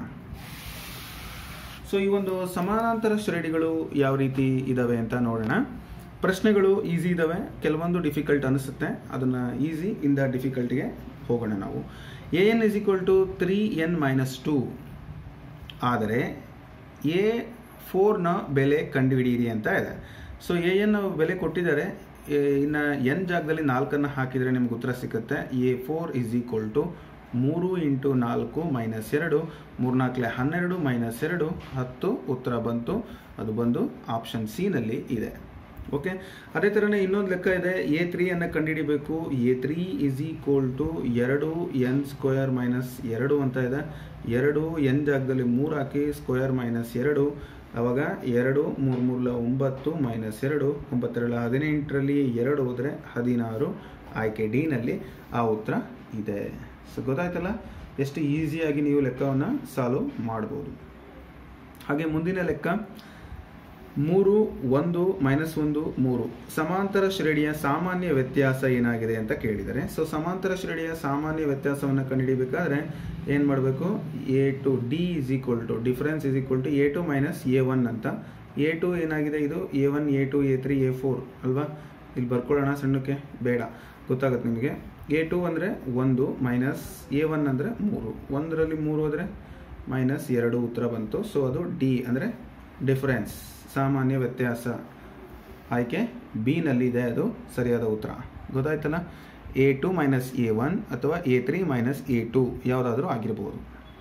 ಸೊ ಈ ಒಂದು ಸಮಾನಾಂತರ ಶ್ರೇಣಿಗಳು ಯಾವ ರೀತಿ ಇದಾವೆ ಅಂತ ನೋಡೋಣ ಪ್ರಶ್ನೆಗಳು ಈಸಿ ಇದಾವೆ ಕೆಲವೊಂದು ಡಿಫಿಕಲ್ಟ್ ಅನಿಸುತ್ತೆ ಅದನ್ನು ಈಸಿ ಇಂದ ಡಿಫಿಕಲ್ಟ್ಗೆ ಹೋಗೋಣ ನಾವು a n is equal to three n minus two ಆದರೆ ಎ ಫೋರ್ನ ಬೆಲೆ ಕಂಡುಹಿಡಿಯಿರಿ ಅಂತ ಇದೆ ಸೊ ಎ ಎನ್ ಬೆಲೆ ಕೊಟ್ಟಿದ್ದಾರೆ ಇನ್ನು ಎನ್ ಜಾಗದಲ್ಲಿ ನಾಲ್ಕನ್ನು ಹಾಕಿದರೆ ನಿಮ್ಗೆ ಉತ್ತರ ಸಿಗುತ್ತೆ a four is equal to ಮೂರು ಇಂಟು ನಾಲ್ಕು ಮೈನಸ್ ಎರಡು ಮೂರ್ನಾಲ್ಕಲೆ ಹನ್ನೆರಡು ಮೈನಸ್ ಎರಡು ಹತ್ತು ಉತ್ತರ ಬಂತು ಅದು ಬಂದು ಆಪ್ಷನ್ ಸಿನಲ್ಲಿ ಇದೆ ಓಕೆ ಅದೇ ಥರನೇ ಇನ್ನೊಂದು ಲೆಕ್ಕ ಇದೆ ಎ ತ್ರೀಯನ್ನು ಕಂಡುಹಿಡಿಬೇಕು a three is equal to ಎರಡು ಎನ್ ಸ್ಕ್ವೇರ್ ಮೈನಸ್ ಎರಡು ಅಂತ ಇದೆ ಎರಡು ಎನ್ ಜಾಗದಲ್ಲಿ ಮೂರು ಹಾಕಿ ಸ್ಕ್ವೇರ್ ಮೈನಸ್ ಎರಡು ಅವಾಗ ಎರಡು ಮೂರು ಮೂರಲ ಒಂಬತ್ತು ಮೈನಸ್ ಎರಡು ಒಂಬತ್ತೆರಡು ಹದಿನೆಂಟರಲ್ಲಿ ಎರಡು ಹೋದರೆ ಹದಿನಾರು ಆಯ್ಕೆ ಡಿನಲ್ಲಿ ಆ ಉತ್ತರ ಇದೆ ಸೊ ಗೊತ್ತಾಯ್ತಲ್ಲ ಎಷ್ಟು ಈಸಿಯಾಗಿ ನೀವು ಲೆಕ್ಕವನ್ನು ಸಾಲ್ವ್ ಮಾಡ್ಬೋದು ಹಾಗೆ ಮುಂದಿನ ಲೆಕ್ಕ ಮೂರು ಒಂದು ಮೈನಸ್ ಒಂದು ಮೂರು ಸಮಾಂತರ ಶ್ರೇಣಿಯ ಸಾಮಾನ್ಯ ವ್ಯತ್ಯಾಸ ಏನಾಗಿದೆ ಅಂತ ಕೇಳಿದರೆ ಸೊ ಸಮಾಂತರ ಶ್ರೇಣಿಯ ಸಾಮಾನ್ಯ ವ್ಯತ್ಯಾಸವನ್ನು ಕಂಡುಹಿಡಿಬೇಕಾದ್ರೆ ಏನು ಮಾಡಬೇಕು a two d is equal to difference is equal to a two minus a one ಅಂತ ಎ ಟು ಏನಾಗಿದೆ ಇದು a one a two a three a four ಅಲ್ವಾ ಇಲ್ಲಿ ಬರ್ಕೊಳ್ಳೋಣ ಸಣ್ಣಕ್ಕೆ ಬೇಡ ಗೊತ್ತಾಗುತ್ತೆ ನಿಮಗೆ ಎ ಟು ಅಂದರೆ ಒಂದು ಮೈನಸ್ ಎ ಒನ್ ಅಂದರೆ ಮೂರು ಒಂದರಲ್ಲಿ ಮೂರು ಹೋದರೆ ಮೈನಸ್ ಎರಡು ಉತ್ತರ ಬಂತು ಸೊ ಅದು ಡಿ ಅಂದರೆ ಡಿಫರೆನ್ಸ್ ಸಾಮಾನ್ಯ ವ್ಯತ್ಯಾಸ ಆಯ್ಕೆ ಬಿ ನಲ್ಲಿದೆ ಅದು ಸರಿಯಾದ ಉತ್ತರ ಗೊತ್ತಾಯ್ತಲ್ಲ a two minus a one ಅಥವಾ a three minus a two ಯಾವುದಾದ್ರೂ ಆಗಿರ್ಬೋದು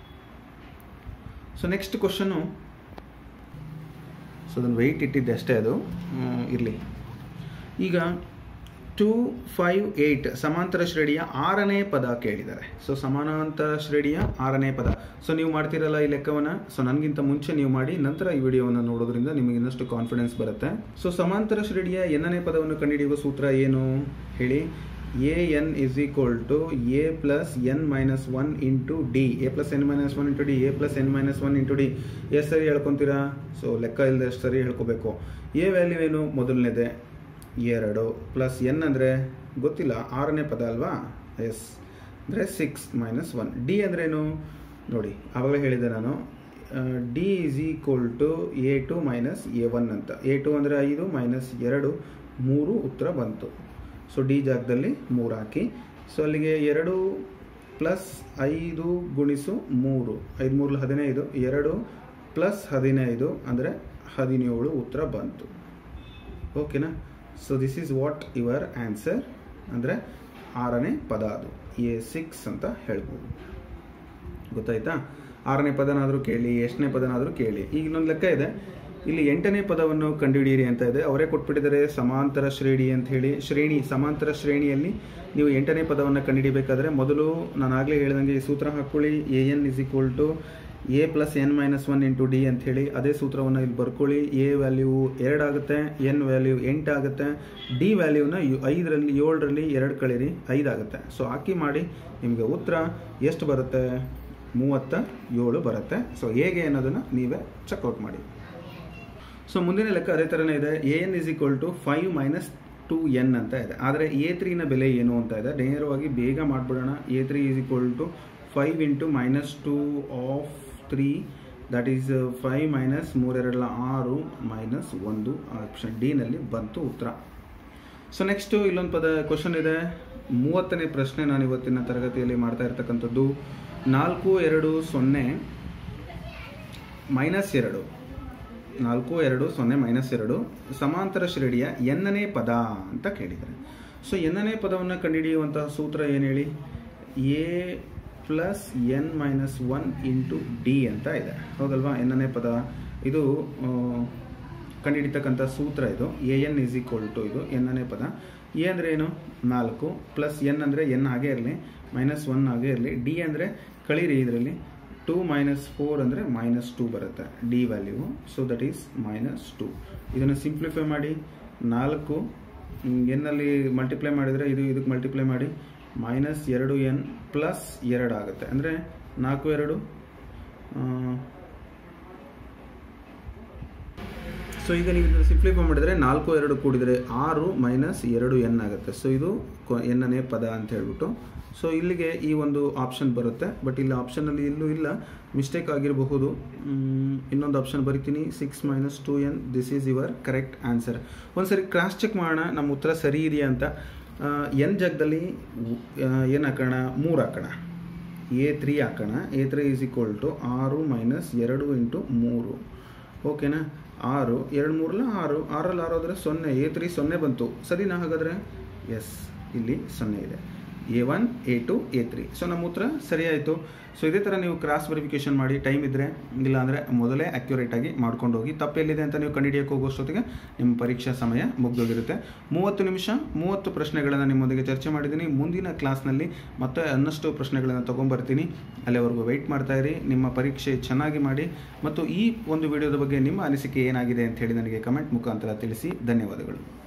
ಸೊ ನೆಕ್ಸ್ಟ್ ಕ್ವಶನು ಸೊ ಅದನ್ನು ವೆಯ್ಟ್ ಇಟ್ಟಿದ್ದೆ ಅಷ್ಟೇ ಅದು ಇರಲಿ ಈಗ ಟೂ ಫೈವ್ ಏಯ್ಟ್ ಸಮಾಂತರ ಶ್ರೇಣಿಯ ಆರನೇ ಪದ ಕೇಳಿದ್ದಾರೆ ಸೊ ಸಮಾನಾಂತರ ಶ್ರೇಣಿಯ ಆರನೇ ಪದ ಸೊ ನೀವು ಮಾಡ್ತಿರಲ್ಲ ಈ ಲೆಕ್ಕವನ್ನು ಸೊ ನನಗಿಂತ ಮುಂಚೆ ನೀವು ಮಾಡಿ ನಂತರ ಈ ವಿಡಿಯೋವನ್ನು ನೋಡೋದ್ರಿಂದ ನಿಮಗೆ ಇನ್ನಷ್ಟು ಕಾನ್ಫಿಡೆನ್ಸ್ ಬರುತ್ತೆ ಸೊ ಸಮಾಂತರ ಶ್ರೇಣಿಯ ಎನ್ನನೇ ಪದವನ್ನು ಕಂಡುಹಿಡಿಯುವ ಸೂತ್ರ ಏನು ಹೇಳಿ a n is equal to a plus n minus one into d a plus n minus one into d a plus n minus one into d ಎಷ್ಟು ಸರಿ ಹೇಳ್ಕೊತೀರಾ ಸೊ ಲೆಕ್ಕ ಇಲ್ಲದೆ ಎಷ್ಟು ಸರಿ ಹೇಳ್ಕೊಬೇಕು ಎ ವ್ಯಾಲ್ಯೂ ಏನು ಮೊದಲನೇದೆ ಎರಡು ಪ್ಲಸ್ ಎನ್ ಅಂದರೆ ಗೊತ್ತಿಲ್ಲ ಆರನೇ ಪದ ಅಲ್ವಾ ಎಸ್ ಅಂದರೆ ಸಿಕ್ಸ್ ಮೈನಸ್ ಒನ್ ಡಿ ಅಂದ್ರೇನು ನೋಡಿ ಆವಾಗಲೇ ಹೇಳಿದೆ ನಾನು d is equal to a two minus a one ಅಂತ ಎ ಟು ಅಂದರೆ ಐದು ಮೈನಸ್ ಎರಡು ಮೂರು ಉತ್ತರ ಬಂತು ಸೊ ಡಿ ಜಾಗದಲ್ಲಿ ಮೂರು ಹಾಕಿ ಸೊ ಅಲ್ಲಿಗೆ ಎರಡು ಪ್ಲಸ್ ಐದು ಗುಣಿಸು ಮೂರು ಐದು ಮೂರು ಹದಿನೈದು ಎರಡು ಪ್ಲಸ್ ಹದಿನೈದು ಅಂದರೆ ಹದಿನೇಳು ಉತ್ತರ ಬಂತು ಓಕೆನಾ so this is what your answer ಅಂದರೆ ಆರನೇ ಪದ ಅದು ಎ ಸಿಕ್ಸ್ ಅಂತ ಹೇಳ್ಬೋದು ಗೊತ್ತಾಯ್ತಾ ಆರನೇ ಪದನಾದರೂ ಕೇಳಿ ಎಷ್ಟನೇ ಪದನಾದರೂ ಕೇಳಿ ಈಗ ಇನ್ನೊಂದು ಲೆಕ್ಕ ಇದೆ ಇಲ್ಲಿ ಎಂಟನೇ ಪದವನ್ನು ಕಂಡುಹಿಡಿಯಿರಿ ಅಂತ ಇದೆ ಅವರೇ ಕೊಟ್ಬಿಟ್ಟಿದ್ದಾರೆ ಸಮಾಂತರ ಶ್ರೇಣಿ ಅಂತ ಹೇಳಿ ಶ್ರೇಣಿ ಸಮಾಂತರ ಶ್ರೇಣಿಯಲ್ಲಿ ನೀವು ಎಂಟನೇ ಪದವನ್ನು ಕಂಡುಹಿಡಿಬೇಕಾದ್ರೆ ಮೊದಲು ನಾನು ಆಗಲೇ ಹೇಳಿದಂಗೆ ಈ ಸೂತ್ರ ಹಾಕ್ಕೊಳ್ಳಿ a n is equal to a plus n minus one into d ಅಂತ ಹೇಳಿ ಅದೇ ಸೂತ್ರವನ್ನು ಇಲ್ಲಿ ಬರ್ಕೊಳ್ಳಿ ಎ ವ್ಯಾಲ್ಯೂ ಎರಡಾಗುತ್ತೆ ಎನ್ ವ್ಯಾಲ್ಯೂ ಎಂಟಾಗುತ್ತೆ ಡಿ ವ್ಯಾಲ್ಯೂನ ಐದರಲ್ಲಿ ಏಳರಲ್ಲಿ ಎರಡು ಕಳೀರಿ ಐದಾಗುತ್ತೆ ಸೊ ಹಾಕಿ ಮಾಡಿ ನಿಮಗೆ ಉತ್ತರ ಎಷ್ಟು ಬರುತ್ತೆ ಮೂವತ್ತ ಏಳು ಬರುತ್ತೆ ಸೊ ಹೇಗೆ ಅನ್ನೋದನ್ನು ನೀವೇ ಚೆಕ್ಔಟ್ ಮಾಡಿ ಸೊ ಮುಂದಿನ ಲೆಕ್ಕ ಅದೇ ಥರನೇ ಇದೆ a n is equal to five minus two n ಅಂತ ಇದೆ ಆದರೆ ಎ ತ್ರೀನ ಬೆಲೆ ಏನು ಅಂತ ಇದೆ ನೇರವಾಗಿ ಬೇಗ ಮಾಡಿಬಿಡೋಣ a three is equal to five into minus two of three that is five minus ಮೂರೆರಡಲ ಆರು ಮೈನಸ್ ಒಂದು ಆಪ್ಷನ್ ಡಿನಲ್ಲಿ ಬಂತು ಉತ್ತರ ಸೊ ನೆಕ್ಸ್ಟು ಇಲ್ಲೊಂದು ಪದ ಕ್ವಶನ್ ಇದೆ ಮೂವತ್ತನೇ ಪ್ರಶ್ನೆ ನಾನು ಇವತ್ತಿನ ತರಗತಿಯಲ್ಲಿ ಮಾಡ್ತಾ ಇರ್ತಕ್ಕಂಥದ್ದು ನಾಲ್ಕು ಎರಡು ಸೊನ್ನೆ ಮೈನಸ್ ಎರಡು ನಾಲ್ಕು ಎರಡು ಸೊನ್ನೆ ಮೈನಸ್ ಎರಡು ಸಮಾಂತರ ಶ್ರೇಣಿಯ ಎನ್ನನೇ ಪದ ಅಂತ ಕೇಳಿದ್ದಾರೆ ಸೊ ಎನ್ನನೇ ಪದವನ್ನು ಕಂಡುಹಿಡಿಯುವಂತಹ ಸೂತ್ರ ಏನು ಹೇಳಿ a plus n minus one into d ಅಂತ ಇದೆ ಹೌದಲ್ವಾ ಎನ್ನನೇ ಪದ ಇದು ಆ, ಕಂಡುಹಿಡಿತಕ್ಕಂಥ ಸೂತ್ರ ಇದು a n is equal to ಇದು ಎನ್ನನೇ ಪದ ಎ ಅಂದರೆ ಏನು ನಾಲ್ಕು ಪ್ಲಸ್ ಎನ್ ಅಂದರೆ ಎನ್ ಹಾಗೇ ಇರಲಿ ಮೈನಸ್ ಒನ್ ಹಾಗೇ ಇರಲಿ ಡಿ ಅಂದರೆ ಕಳೀರಿ ಇದರಲ್ಲಿ ಟೂ ಮೈನಸ್ ಫೋರ್ ಅಂದರೆ ಮೈನಸ್ ಟೂ ಬರುತ್ತೆ d value so that is minus two ಇದನ್ನು ಸಿಂಪ್ಲಿಫೈ ಮಾಡಿ ನಾಲ್ಕು ಎನ್ನಲ್ಲಿ ಮಲ್ಟಿಪ್ಲೈ ಮಾಡಿದರೆ ಇದು ಇದಕ್ಕೆ ಮಲ್ಟಿಪ್ಲೈ ಮಾಡಿ ಮೈನಸ್ ಎರಡು ಎನ್ ಪ್ಲಸ್ ಎರಡು ಆಗುತ್ತೆ ಅಂದರೆ ನಾಲ್ಕು ಎರಡು ಸೊ ಈಗ ನೀವು ಇದನ್ನು ಸಿಂಪ್ಲಿಫೈ ಮಾಡಿದರೆ ನಾಲ್ಕು ಎರಡು ಕೂಡಿದರೆ ಆರು ಮೈನಸ್ ಎರಡು ಎನ್ ಆಗುತ್ತೆ ಸೊ ಇದು ಕೊ- ಎನ್ನನೇ ಪದ ಅಂತ ಹೇಳ್ಬಿಟ್ಟು ಸೊ ಇಲ್ಲಿಗೆ ಈ ಒಂದು ಆಪ್ಷನ್ ಬರುತ್ತೆ ಬಟ್ ಇಲ್ಲಿ ಆಪ್ಷನಲ್ಲಿ ಇಲ್ಲೂ ಇಲ್ಲ ಮಿಸ್ಟೇಕ್ ಆಗಿರಬಹುದು ಮ್, ಇನ್ನೊಂದು ಆಪ್ಷನ್ ಬರಿತೀನಿ six minus two n this is your correct answer ಒಂದ್ಸರಿ ಕ್ರಾಸ್ ಚೆಕ್ ಮಾಡೋಣ ನಮ್ಮ ಉತ್ತರ ಸರಿ ಇದೆಯಾ ಅಂತ ಎನ್ ಜಾಗದಲ್ಲಿ ಏನು ಹಾಕೋಣ ಮೂರು ಹಾಕೋಣ ಎ ತ್ರೀ ಹಾಕೋಣ a three is equal to ಆರು ಮೈನಸ್ ಎರಡು ಇಂಟು ಮೂರು ಓಕೆನಾ ಆರು ಎರಡು ಮೂರಲ್ಲ ಆರು ಆರಲ್ಲಿ ಆರು ಆದರೆ ಸೊನ್ನೆ ಎ ತ್ರೀ ಸೊನ್ನೆ ಬಂತು ಸರಿನಾ ಹಾಗಾದರೆ ಎಸ್ ಇಲ್ಲಿ ಸೊನ್ನೆ ಇದೆ a one a two a three so ನಮ್ಮ ಉತ್ತರ ಸರಿಯಾಯಿತು ಸೊ ಇದೇ ಥರ ನೀವು ಕ್ರಾಸ್ ವೆರಿಫಿಕೇಷನ್ ಮಾಡಿ ಟೈಮ್ ಇದ್ದರೆ ಇಲ್ಲಾಂದರೆ ಮೊದಲೇ ಅಕ್ಯುರೇಟಾಗಿ ಮಾಡ್ಕೊಂಡು ಹೋಗಿ ತಪ್ಪೆಲ್ಲಿದೆ ಅಂತ ನೀವು ಕಂಡುಹಿಡಿಯೋಕೆ ಹೋಗೋಷ್ಟೊತ್ತಿಗೆ ನಿಮ್ಮ ಪರೀಕ್ಷಾ ಸಮಯ ಮುಗ್ದೋಗಿರುತ್ತೆ ಮೂವತ್ತು ನಿಮಿಷ ಮೂವತ್ತು ಪ್ರಶ್ನೆಗಳನ್ನು ನಿಮ್ಮೊಂದಿಗೆ ಚರ್ಚೆ ಮಾಡಿದ್ದೀನಿ ಮುಂದಿನ ಕ್ಲಾಸ್ನಲ್ಲಿ ಮತ್ತೆ ಅನ್ನಷ್ಟು ಪ್ರಶ್ನೆಗಳನ್ನು ತೊಗೊಂಬರ್ತೀನಿ ಅಲ್ಲಿವರೆಗೂ ವೆಯ್ಟ್ ಮಾಡ್ತಾ ಇರಿ ನಿಮ್ಮ ಪರೀಕ್ಷೆ ಚೆನ್ನಾಗಿ ಮಾಡಿ ಮತ್ತು ಈ ಒಂದು ವಿಡಿಯೋದ ಬಗ್ಗೆ ನಿಮ್ಮ ಅನಿಸಿಕೆ ಏನಾಗಿದೆ ಅಂತ ಹೇಳಿ ನನಗೆ ಕಮೆಂಟ್ ಮುಖಾಂತರ ತಿಳಿಸಿ ಧನ್ಯವಾದಗಳು